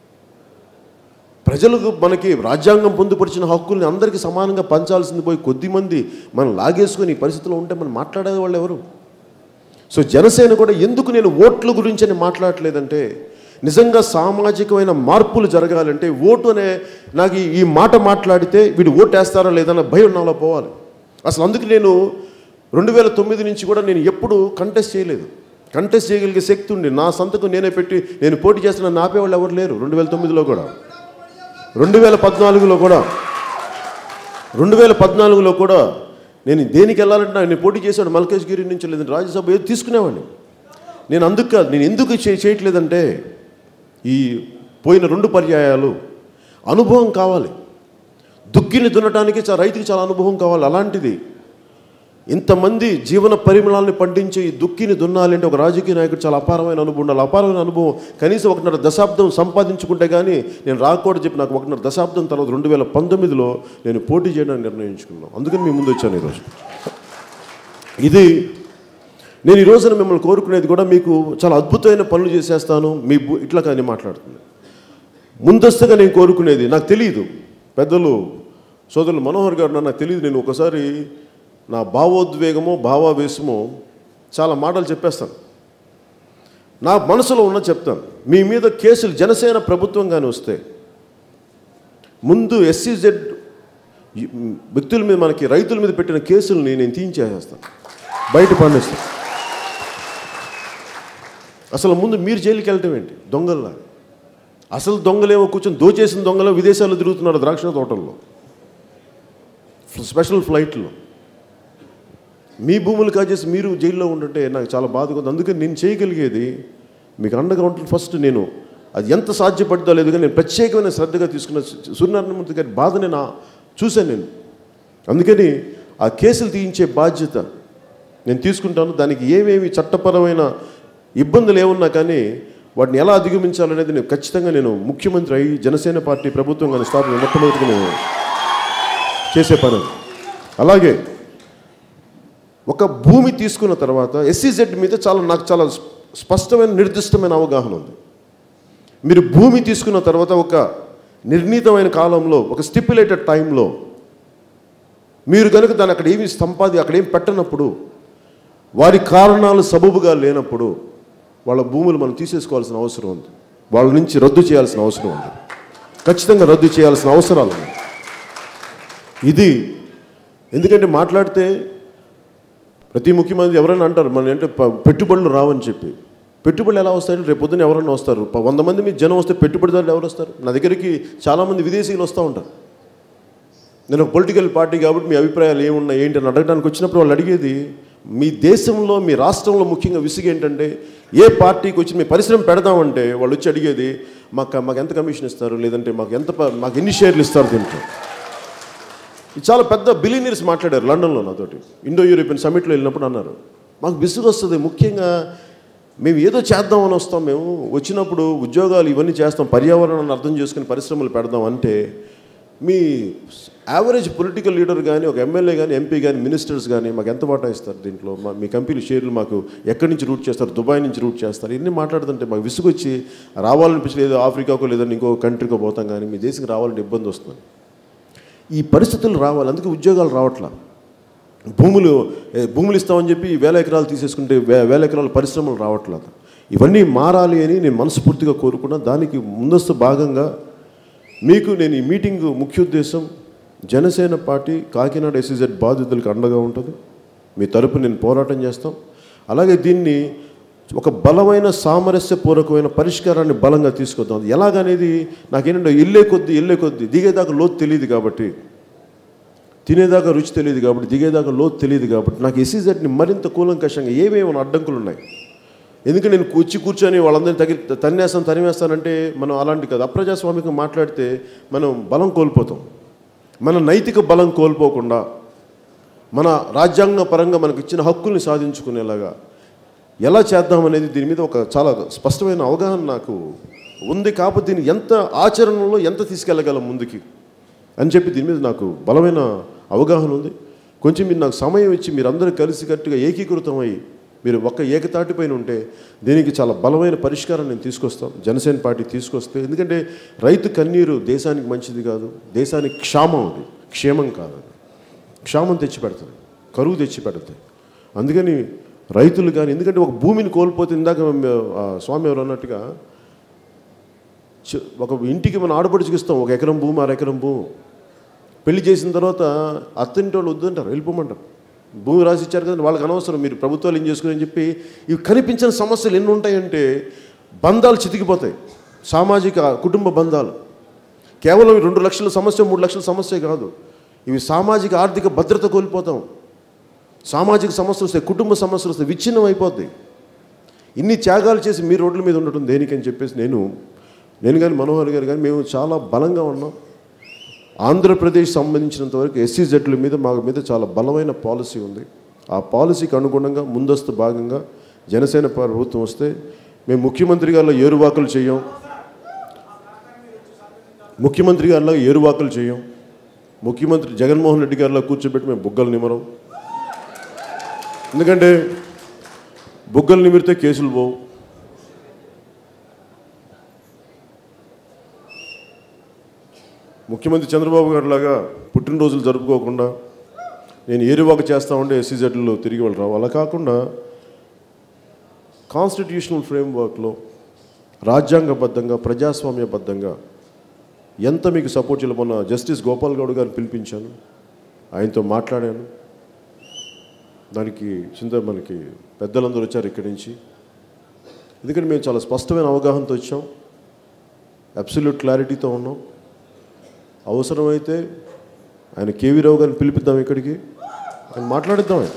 Speaker 7: ప్రజలకు మనకి రాజ్యాంగం పొందుపరిచిన హక్కుల్ని అందరికీ సమానంగా పంచాల్సింది పోయి కొద్దిమంది మనం లాగేసుకొని ఈ పరిస్థితిలో ఉంటే మనం మాట్లాడే వాళ్ళు ఎవరు సో జనసేన కూడా ఎందుకు నేను ఓట్ల గురించి అని మాట్లాడలేదంటే నిజంగా సామాజికమైన మార్పులు జరగాలంటే ఓటు అనే నాకు ఈ- ఈ మాట మాట్లాడితే వీడు ఓటు వేస్తారా లేదన్న భయం నాలో పోవాలి అసలు అందుకు నేను రెండు వేల తొమ్మిది నుంచి కూడా నేను ఎప్పుడు కంటెస్ట్ చేయలేదు కంటెస్ట్ చేయగలిగే శక్తి ఉండి నా సంతకం నేనే పెట్టి నేను పోటీ చేస్తున్న నాపేవాళ్ళు ఎవరు లేరు రెండు వేల తొమ్మిదిలో కూడా రెండు వేల పద్నాలుగులో కూడా రెండు వేల పద్నాలుగులో కూడా నేను దేనికి వెళ్ళాలంటే నేను పోటీ చేశాడు మల్కేష్గిరి నుంచి లేదంటే రాజ్యసభ ఏది తీసుకునేవాడిని నేను అందుకు కాదు నేను ఎందుకు చే- చేయట్లేదంటే ఈ పోయిన రెండు పర్యాయాలు అనుభవం కావాలి దుక్కిని దున్నటానికి చా రైతుకి చాలా అనుభవం కావాలి అలాంటిది ఇంతమంది జీవన పరిమళాలను పండించే ఈ దుక్కిని దున్నాలి అంటే ఒక రాజకీయ నాయకుడు చాలా అపారమైన అనుభవం ఉండాలి అపారమైన అనుభవం కనీసం ఒకటిన్నర దశాబ్దం సంపాదించుకుంటే కానీ నేను రాకూడదు చెప్పి నాకు ఒకటిన్నర దశాబ్దం తర్వాత రెండు వేల పంతొమ్మిదిలో నేను పోటీ చేయడానికి నిర్ణయించుకున్నాను అందుకని మీ ముందు వచ్చాను ఈరోజు ఇది నేను ఈ రోజున మిమ్మల్ని కోరుకునేది కూడా మీకు చాలా అద్భుతమైన పనులు చేసేస్తాను మీ బు- ఇట్లా కానీ మాట్లాడుతుంది ముందస్తుగా నేను కోరుకునేది నాకు తెలియదు పెద్దలు సోదరులు మనోహర్ గారు నాకు తెలియదు నేను ఒకసారి నా భావోద్వేగమో భావావేశమో చాలా మాటలు చెప్పేస్తాను నా మనసులో ఉన్న చెప్తాను మీ మీద కేసులు జనసేన ప్రభుత్వం కానీ వస్తే ముందు ఎస్సీజెడ్ వ్యక్తుల మీద మనకి రైతుల మీద పెట్టిన కేసుల్ని నేను తీయించేసేస్తాను బయట పండిస్తాను అసలు ముందు మీరు జైలుకి వెళ్ళటం ఏంటి దొంగల్లా అసలు దొంగలేమో కూర్చొని దోచేసిన దొంగలు విదేశాల్లో తిరుగుతున్నారు ద్రాక్ష తోటల్లో స్పెషల్ ఫ్లైట్లో మీ భూములు కాజేసి మీరు జైల్లో ఉండంటే నాకు చాలా బాధగా ఉంది అందుకని నేను చేయగలిగేది మీకు అండగా ఉంటుంది ఫస్ట్ నేను అది ఎంత సాధ్యపడుతుందో లేదు కానీ నేను ప్రత్యేకమైన శ్రద్ధగా తీసుకున్న సు- సూర్యనారాయణమూర్తి గారి బాధని నా చూశాను నేను అందుకని ఆ కేసులు తీయించే బాధ్యత నేను తీసుకుంటాను దానికి ఏమేమి చట్టపరమైన ఇబ్బందులు ఏమున్నా కానీ వాటిని ఎలా అధిగమించాలనేది నేను ఖచ్చితంగా నేను ముఖ్యమంత్రి అయ్యి జనసేన పార్టీ ప్రభుత్వం కానీ స్థాపన మొట్టమొదటిగా నేను చేసే పని అది. అలాగే ఒక భూమి తీసుకున్న తర్వాత ఎస్సీజెడ్ మీద చాలా నాకు చాలా స్ప- స్పష్టమైన నిర్దిష్టమైన అవగాహన ఉంది మీరు భూమి తీసుకున్న తర్వాత ఒక నిర్ణీతమైన కాలంలో ఒక స్టిపులేటెడ్ టైంలో మీరు కనుక దాన్ని అక్కడ ఏమి సంపాది అక్కడ ఏం పెట్టనప్పుడు వారి కారణాలు సబబుగా లేనప్పుడు వాళ్ళ భూములు మనం తీసేసుకోవాల్సిన అవసరం ఉంది వాళ్ళ నుంచి రద్దు చేయాల్సిన అవసరం ఉంది ఖచ్చితంగా రద్దు చేయాల్సిన అవసరాలు ఉన్నాయి ఇది ఎందుకంటే మాట్లాడితే ప్రతి ముఖ్యమంత్రి ఎవరైనా అంటారు మన అంటే ప- పెట్టుబడులు రావని చెప్పి పెట్టుబడులు ఎలా వస్తాయంటే రేపు పొద్దున్న ఎవరైనా వస్తారు ప- వంద మంది మీ జనం వస్తే పెట్టుబడిదారులు ఎవరు వస్తారు నా దగ్గరికి చాలామంది విదేశీయులు వస్తూ ఉంటారు నేను ఒక పొలిటికల్ పార్టీ కాబట్టి మీ అభిప్రాయాలు ఏమున్నాయి ఏంటి అని అడగడానికి వచ్చినప్పుడు వాళ్ళు అడిగేది మీ దేశంలో మీ రాష్ట్రంలో ముఖ్యంగా విసుగు ఏంటంటే ఏ పార్టీకి వచ్చి మీ పరిశ్రమ పెడదామంటే వాళ్ళు వచ్చి అడిగేది మాకు మాకు ఎంత కమిషన్ ఇస్తారు లేదంటే మాకు ఎంత ప- మాకు ఎన్ని షేర్లు ఇస్తారు దీంట్లో ఇది చాలా పెద్ద బిలీనియర్స్ మాట్లాడారు లండన్లో నాతోటి ఇండో యూరోపియన్ సమిట్లో వెళ్ళినప్పుడు అన్నారు మాకు విసుగు వస్తుంది ముఖ్యంగా మేము ఏదో చేద్దామని వస్తాం మేము వచ్చినప్పుడు ఉద్యోగాలు ఇవన్నీ చేస్తాం పర్యావరణాన్ని అర్థం చేసుకుని పరిశ్రమలు పెడదాం అంటే మీ యావరేజ్ పొలిటికల్ లీడర్ కానీ ఒక ఎమ్మెల్యే కానీ ఎంపీ కానీ మినిస్టర్స్ కానీ మాకు ఎంత వాటా ఇస్తారు దీంట్లో మా మీ కంపెనీ షేర్లు మాకు ఎక్కడి నుంచి రూట్ చేస్తారు దుబాయ్ నుంచి రూట్ చేస్తారు ఇన్ని మాట్లాడుతుంటే మాకు విసుగు వచ్చి రావాలనిపించి ఏదో ఆఫ్రికాకో లేదంటే ఇంకో కంట్రీకో పోతాం కానీ మీ దేశంకి రావాలంటే ఇబ్బంది వస్తుంది ఈ పరిస్థితులు రావాలి అందుకే ఉద్యోగాలు రావట్లా భూములు ఏ, భూములు ఇస్తామని చెప్పి వేల ఎకరాలు తీసేసుకుంటే వే వేల ఎకరాల పరిశ్రమలు రావట్లేదు ఇవన్నీ మారాలి అని నేను మనస్ఫూర్తిగా కోరుకున్నా దానికి ముందస్తు భాగంగా మీకు నేను ఈ మీటింగ్ ముఖ్య ఉద్దేశం జనసేన పార్టీ కాకినాడ ఎస్ఈజెడ్ బాధితులకు అండగా ఉంటుంది మీ తరపు నేను పోరాటం చేస్తాం అలాగే దీన్ని ఒక బలమైన సామరస్యపూర్వకమైన పరిష్కారాన్ని బలంగా తీసుకొద్దాం అది ఎలాగనేది నాకేంటంటే వెళ్ళే కొద్దీ వెళ్ళే కొద్దీ దిగేదాకా లోతు తెలియదు కాబట్టి తినేదాకా రుచి తెలియదు కాబట్టి దిగేదాకా లోతు తెలియదు కాబట్టి నాకు ఎస్సీజెడ్ని మరింత కూలంకషంగా ఏమేమి అడ్డంకులు ఉన్నాయి ఎందుకంటే నేను వచ్చి కూర్చొని వాళ్ళందరినీ తగి తన్నేస్తాను తరిమేస్తానంటే మనం అలాంటి కాదు అప్రజాస్వామికం మాట్లాడితే మనం బలం కోల్పోతాం మన నైతిక బలం కోల్పోకుండా మన రాజ్యాంగ పరంగా మనకు ఇచ్చిన హక్కుల్ని సాధించుకునేలాగా ఎలా చేద్దామనేది దీని మీద ఒక చాలా స్పష్టమైన అవగాహన నాకు ఉంది కాకపోతే దీన్ని ఎంత ఆచరణలో ఎంత తీసుకెళ్ళగలం ముందుకి అని చెప్పి దీని మీద నాకు బలమైన అవగాహన ఉంది కొంచెం మీరు నాకు సమయం ఇచ్చి మీరందరూ కలిసికట్టుగా ఏకీకృతమై మీరు ఒక్క ఏకతాటిపైన ఉంటే దీనికి చాలా బలమైన పరిష్కారం నేను తీసుకొస్తాం జనసేన పార్టీ తీసుకొస్తే ఎందుకంటే రైతు కన్నీరు దేశానికి మంచిది కాదు దేశానికి క్షామం అది క్షేమం కాదు అది క్షామం తెచ్చిపెడుతుంది కరువు తెచ్చిపెడుతుంది అందుకని రైతులు కానీ ఎందుకంటే ఒక భూమిని కోల్పోతే ఇందాక మే- ఆ స్వామి ఎవరు అన్నట్టుగా చ- ఒక ఇంటికి మనం ఆడపడిచికి ఇస్తాం ఒక ఎకరం భూమి అర ఎకరం భూమి పెళ్లి చేసిన తర్వాత అత్తింటి వాళ్ళు వద్దంటారు వెళ్ళిపోమంటారు భూమి రాసి ఇచ్చారు కదా వాళ్ళకి అనవసరం మీరు ప్రభుత్వాలు ఏం చేసుకుని అని చెప్పి ఇవి కనిపించిన సమస్యలు ఎన్ని ఉంటాయంటే బంధాలు చితికిపోతాయి సామాజిక కుటుంబ బంధాలు కేవలం ఈ రెండు లక్షల సమస్య మూడు లక్షల సమస్య కాదు ఇవి సామాజిక ఆర్థిక భద్రత కోల్పోతాం సామాజిక సమస్యలు వస్తాయి కుటుంబ సమస్యలు వస్తాయి విచ్ఛిన్నం అయిపోతాయి ఇన్ని త్యాగాలు చేసి మీ రోడ్ల మీద ఉండటం దేనికని చెప్పేసి నేను నేను కానీ మనోహర్ గారు కానీ మేము చాలా బలంగా ఉన్నాం ఆంధ్రప్రదేశ్ సంబంధించినంత వరకు ఎస్సీ జడ్ల మీద మా మీద చాలా బలమైన పాలసీ ఉంది ఆ పాలసీకి అనుగుణంగా ముందస్తు భాగంగా జనసేన ప్రభుత్వం వస్తే మేము ముఖ్యమంత్రి గారిలో ఏరువాకులు చేయం ముఖ్యమంత్రి గారిలో ఏరువాకులు చేయం ముఖ్యమంత్రి జగన్మోహన్ రెడ్డి గారిలో కూర్చోబెట్టి మేము బుగ్గలు నిమరం ఎందుకంటే బుగ్గలు నిమిరితే కేసులు పోవు ముఖ్యమంత్రి చంద్రబాబు గారి లాగా పుట్టినరోజులు జరుపుకోకుండా నేను ఏరువాక చేస్తా ఉంటే ఎస్సీజెడ్లో తిరిగి వాళ్ళు రావు అలా కాకుండా కాన్స్టిట్యూషనల్ ఫ్రేమ్వర్క్లో రాజ్యాంగబద్ధంగా ప్రజాస్వామ్యబద్ధంగా ఎంత మీకు సపోర్ట్ చేయాలి మొన్న జస్టిస్ గోపాల్ గౌడ్ గారిని పిలిపించాను ఆయనతో మాట్లాడాను దానికి చింత మనకి పెద్దలందరూ వచ్చారు ఇక్కడి నుంచి ఎందుకంటే మేము చాలా స్పష్టమైన అవగాహనతో వచ్చాం అబ్సల్యూట్ క్లారిటీతో ఉన్నాం అవసరమైతే ఆయన కేవీ రావు గారిని పిలిపిద్దాం ఇక్కడికి ఆయన మాట్లాడిద్దాం ఆయన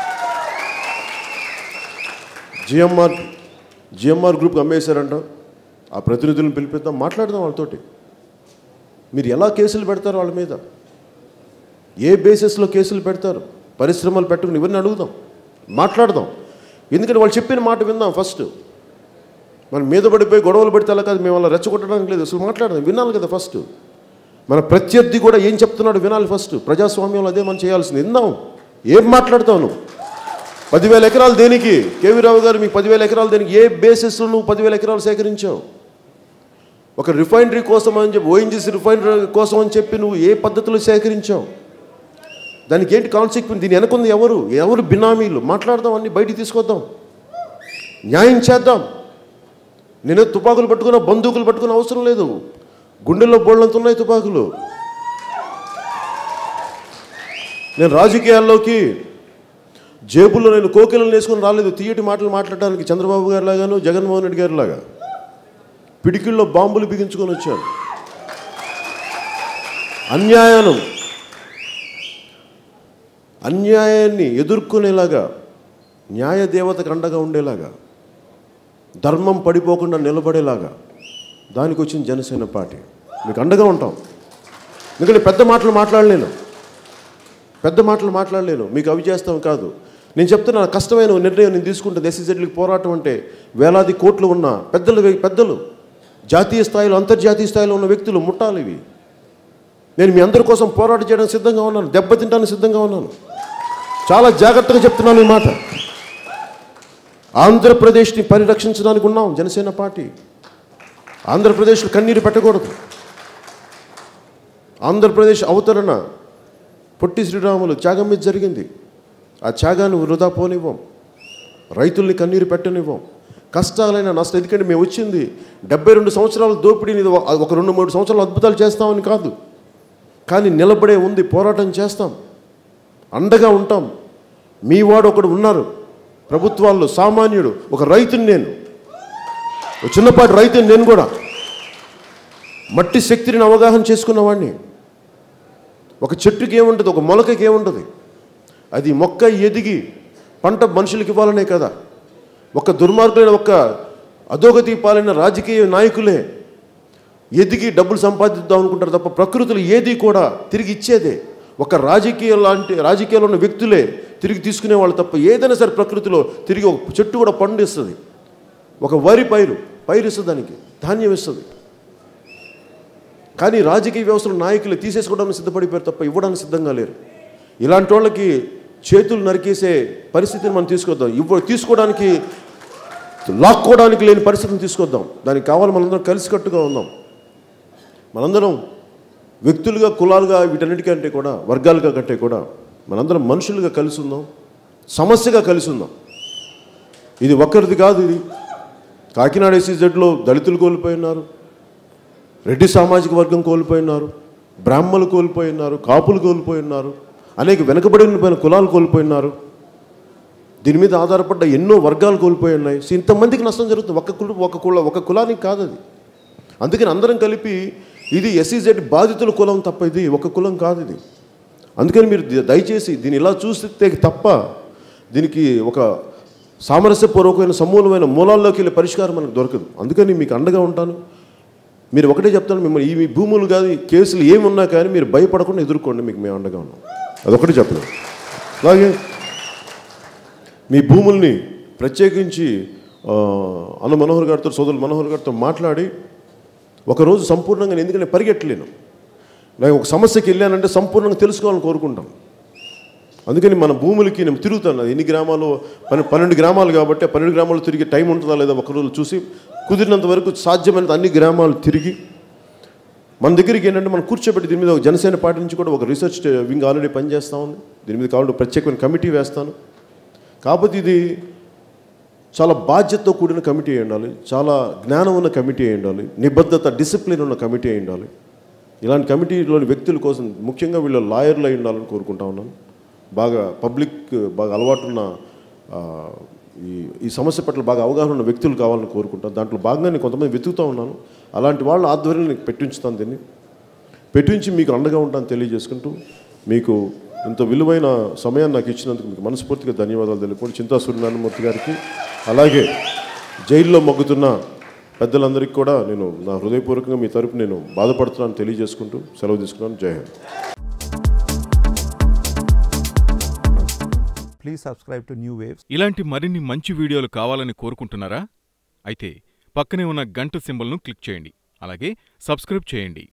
Speaker 7: జిఎంఆర్ జిఎంఆర్ గ్రూప్కి అమ్మేశారంట ఆ ప్రతినిధులను పిలిపిద్దాం మాట్లాడదాం వాళ్ళతోటి మీరు ఎలా కేసులు పెడతారు వాళ్ళ మీద ఏ బేసిస్లో కేసులు పెడతారు పరిశ్రమలు పెట్టుకుని ఇవన్నీ అడుగుదాం మాట్లాడదాం ఎందుకంటే వాళ్ళు చెప్పిన మాట విందాం ఫస్ట్ మనం మీద పడిపోయి గొడవలు పెడితే అలా కాదు మేము అలా రెచ్చగొట్టడానికి లేదు అసలు మాట్లాడదాం వినాలి కదా ఫస్ట్ మన ప్రత్యర్థి కూడా ఏం చెప్తున్నాడు వినాలి ఫస్ట్ ప్రజాస్వామ్యంలో అదే మనం చేయాల్సింది విందాం ఏం మాట్లాడతావు నువ్వు పదివేల ఎకరాలు దేనికి కేవీ రావు గారు మీకు పదివేల ఎకరాలు దేనికి ఏ బేసిస్లో నువ్వు పదివేల ఎకరాలు సేకరించావు ఒక రిఫైనరీ కోసం అని చెప్పి ఓఎన్జీసీ రిఫైనరీ కోసం అని చెప్పి నువ్వు ఏ పద్ధతిలో సేకరించావు దానికి ఏంటి కాన్సిక్వెన్స్ దీని వెనకుంది ఎవరు ఎవరు బినామీలు మాట్లాడదాం అన్ని బయటికి తీసుకొద్దాం న్యాయం చేద్దాం నేను తుపాకులు పట్టుకున్న బందూకులు పట్టుకున్న అవసరం లేదు గుండెల్లో బోళ్ళంత ఉన్నాయి తుపాకులు నేను రాజకీయాల్లోకి జేబుల్లో నేను కోకిలను వేసుకొని రాలేదు తీయటి మాటలు మాట్లాడడానికి చంద్రబాబు గారి లాగాను జగన్మోహన్ రెడ్డి గారి లాగా పిడికిల్లో బాంబులు బిగించుకొని వచ్చాను అన్యాయం అన్యాయాన్ని ఎదుర్కొనేలాగా న్యాయ దేవతకు అండగా ఉండేలాగా ధర్మం పడిపోకుండా నిలబడేలాగా దానికి వచ్చిన జనసేన పార్టీ మీకు అండగా ఉంటాం ఎందుకంటే పెద్ద మాటలు మాట్లాడలేను పెద్ద మాటలు మాట్లాడలేను మీకు అవి చేస్తాం కాదు నేను చెప్తున్నా కష్టమైన నిర్ణయం నేను తీసుకుంటే ఎస్సీజెడ్లకు పోరాటం అంటే వేలాది కోట్లు ఉన్న పెద్దలు పెద్దలు జాతీయ స్థాయిలో అంతర్జాతీయ స్థాయిలో ఉన్న వ్యక్తులు ముట్టాలి ఇవి నేను మీ అందరి కోసం పోరాటం చేయడానికి సిద్ధంగా ఉన్నాను దెబ్బతింటానికి సిద్ధంగా ఉన్నాను చాలా జాగ్రత్తగా చెప్తున్నాను ఈ మాట ఆంధ్రప్రదేశ్ని పరిరక్షించడానికి ఉన్నాం జనసేన పార్టీ ఆంధ్రప్రదేశ్లో కన్నీరు పెట్టకూడదు ఆంధ్రప్రదేశ్ అవతరణ పొట్టి శ్రీరాములు త్యాగం మీద జరిగింది ఆ త్యాగాన్ని వృధా పోనివ్వం రైతుల్ని కన్నీరు పెట్టనివ్వం కష్టాలైన నష్టం ఎందుకంటే మేము వచ్చింది డెబ్బై రెండు సంవత్సరాల దోపిడీని ఇది ఒక- ఒక రెండు మూడు సంవత్సరాలు అద్భుతాలు చేస్తామని కాదు కానీ నిలబడే ఉంది పోరాటం చేస్తాం అండగా ఉంటాం మీ వాడు ఒకడు ఉన్నారు ప్రభుత్వాల్లో సామాన్యుడు ఒక రైతుని నేను ఒక చిన్నపాటి రైతుని నేను కూడా మట్టి శక్తిని అవగాహన చేసుకున్నవాడిని ఒక చెట్టుకి ఏముంటుంది ఒక మొలకకి ఏముంటుంది అది మొక్క ఎదిగి పంట మనుషులకి ఇవ్వాలనే కదా ఒక దుర్మార్గులైన ఒక అధోగతి పాలైన రాజకీయ నాయకులే ఎదిగి డబ్బులు సంపాదిద్దాం అనుకుంటారు తప్ప ప్రకృతిలో ఏది కూడా తిరిగి ఇచ్చేదే ఒక రాజకీయ లాంటి రాజకీయాల్లో ఉన్న వ్యక్తులే తిరిగి తీసుకునే వాళ్ళు తప్ప ఏదైనా సరే ప్రకృతిలో తిరిగి ఒక చెట్టు కూడా పండు ఇస్తుంది ఒక వరి పైరు పైరు ఇస్తుంది దానికి ధాన్యం ఇస్తుంది కానీ రాజకీయ వ్యవస్థలో నాయకులు తీసేసుకోవడానికి సిద్ధపడిపోయారు తప్ప ఇవ్వడానికి సిద్ధంగా లేరు ఇలాంటి వాళ్ళకి చేతులు నరికేసే పరిస్థితిని మనం తీసుకొద్దాం ఇవ్వ తీసుకోవడానికి లాక్కోవడానికి లేని పరిస్థితిని తీసుకొద్దాం దానికి కావాలి మనందరం కలిసికట్టుగా ఉందాం మనందరం వ్యక్తులుగా కులాలుగా వీటన్నిటికంటే కూడా వర్గాలుగా కంటే కూడా మనందరం మనుషులుగా కలిసి ఉందాం సమస్యగా కలిసి ఉందాం ఇది ఒక్కరిది కాదు ఇది కాకినాడ ఎస్సీజెడ్లో దళితులు కోల్పోయి ఉన్నారు రెడ్డి సామాజిక వర్గం కోల్పోయి ఉన్నారు బ్రాహ్మలు కోల్పోయి ఉన్నారు కాపులు కోల్పోయి ఉన్నారు అనేక వెనుకబడిన కులాలు కోల్పోయి ఉన్నారు దీని మీద ఆధారపడ్డ ఎన్నో వర్గాలు కోల్పోయి ఉన్నాయి సో ఇంతమందికి నష్టం జరుగుతుంది ఒక కుల ఒక కుల ఒక కులానికి కాదు అది అందుకని అందరం కలిపి ఇది ఎస్సీజెడ్ బాధితుల కులం తప్ప ఇది ఒక కులం కాదు ఇది అందుకని మీరు ద- దయచేసి దీన్ని ఇలా చూస్తే తప్ప దీనికి ఒక సామరస్యపూర్వకమైన సమూలమైన మూలాల్లోకి వెళ్ళే పరిష్కారం మనకు దొరకదు అందుకని మీకు అండగా ఉంటాను మీరు ఒకటే చెప్తాను మిమ్మల్ని ఈ మీ భూములు కాదు ఈ కేసులు ఏమున్నా కానీ మీరు భయపడకుండా ఎదుర్కోండి మీకు మేము అండగా ఉన్నాం అదొకటి చెప్పలేదు అలాగే మీ భూముల్ని ప్రత్యేకించి ఆ, అన్న మనోహర్ గారితో సోదరులు మనోహర్ గారితో మాట్లాడి ఒకరోజు సంపూర్ణంగా నేను ఎందుకంటే పరిగెట్టలేను నాకు ఒక సమస్యకి వెళ్ళానంటే సంపూర్ణంగా తెలుసుకోవాలని కోరుకుంటాం అందుకని మన భూములకి నేను తిరుగుతాను అది ఎన్ని గ్రామాలు పన్నె పన్నెండు గ్రామాలు కాబట్టి ఆ పన్నెండు గ్రామాలు తిరిగి టైం ఉంటుందా లేదా ఒకరోజు చూసి కుదిరినంత వరకు సాధ్యమైనంత అన్ని గ్రామాలు తిరిగి మన దగ్గరికి ఏంటంటే మనం కూర్చోబెట్టి దీని మీద ఒక జనసేన పార్టీ నుంచి కూడా ఒక రీసెర్చ్ వింగ్ ఆల్రెడీ పనిచేస్తూ ఉంది దీని మీద కావాలంటే ప్రత్యేకమైన కమిటీ వేస్తాను కాకపోతే ఇది చాలా బాధ్యతతో కూడిన కమిటీ అయి ఉండాలి చాలా జ్ఞానం ఉన్న కమిటీ అయి ఉండాలి నిబద్ధత డిసిప్లిన్ ఉన్న కమిటీ అయి ఉండాలి ఇలాంటి కమిటీలోని వ్యక్తుల కోసం ముఖ్యంగా వీళ్ళు లాయర్లు అయి ఉండాలని కోరుకుంటా ఉన్నాను బాగా పబ్లిక్ బాగా అలవాటున్న ఆ, ఈ ఈ సమస్య పట్ల బాగా అవగాహన ఉన్న వ్యక్తులు కావాలని కోరుకుంటాను దాంట్లో భాగంగా నేను కొంతమంది వెతుకుతూ ఉన్నాను అలాంటి వాళ్ళ ఆధ్వర్యంలో నేను పెట్టించుతాను దీన్ని పెట్టించి మీకు అండగా ఉంటాను తెలియజేసుకుంటూ మీకు ఇంత విలువైన సమయాన్ని నాకు ఇచ్చినందుకు మీకు మనస్ఫూర్తిగా ధన్యవాదాలు తెలుపుకోండి చింతా సూర్యనారాయణమూర్తి గారికి అలాగే జైల్లో మొగ్గుతున్న పెద్దలందరికీ కూడా నేను నా హృదయపూర్వకంగా మీ తరపు నేను బాధపడుతున్నాను తెలియజేసుకుంటూ సెలవు తీసుకున్నాను జై Hind
Speaker 13: Please subscribe to New Waves.
Speaker 14: ఇలాంటి మరిన్ని మంచి వీడియోలు కావాలని కోరుకుంటున్నారా అయితే పక్కనే ఉన్న గంట సింబల్ను క్లిక్ చేయండి అలాగే సబ్స్క్రైబ్ చేయండి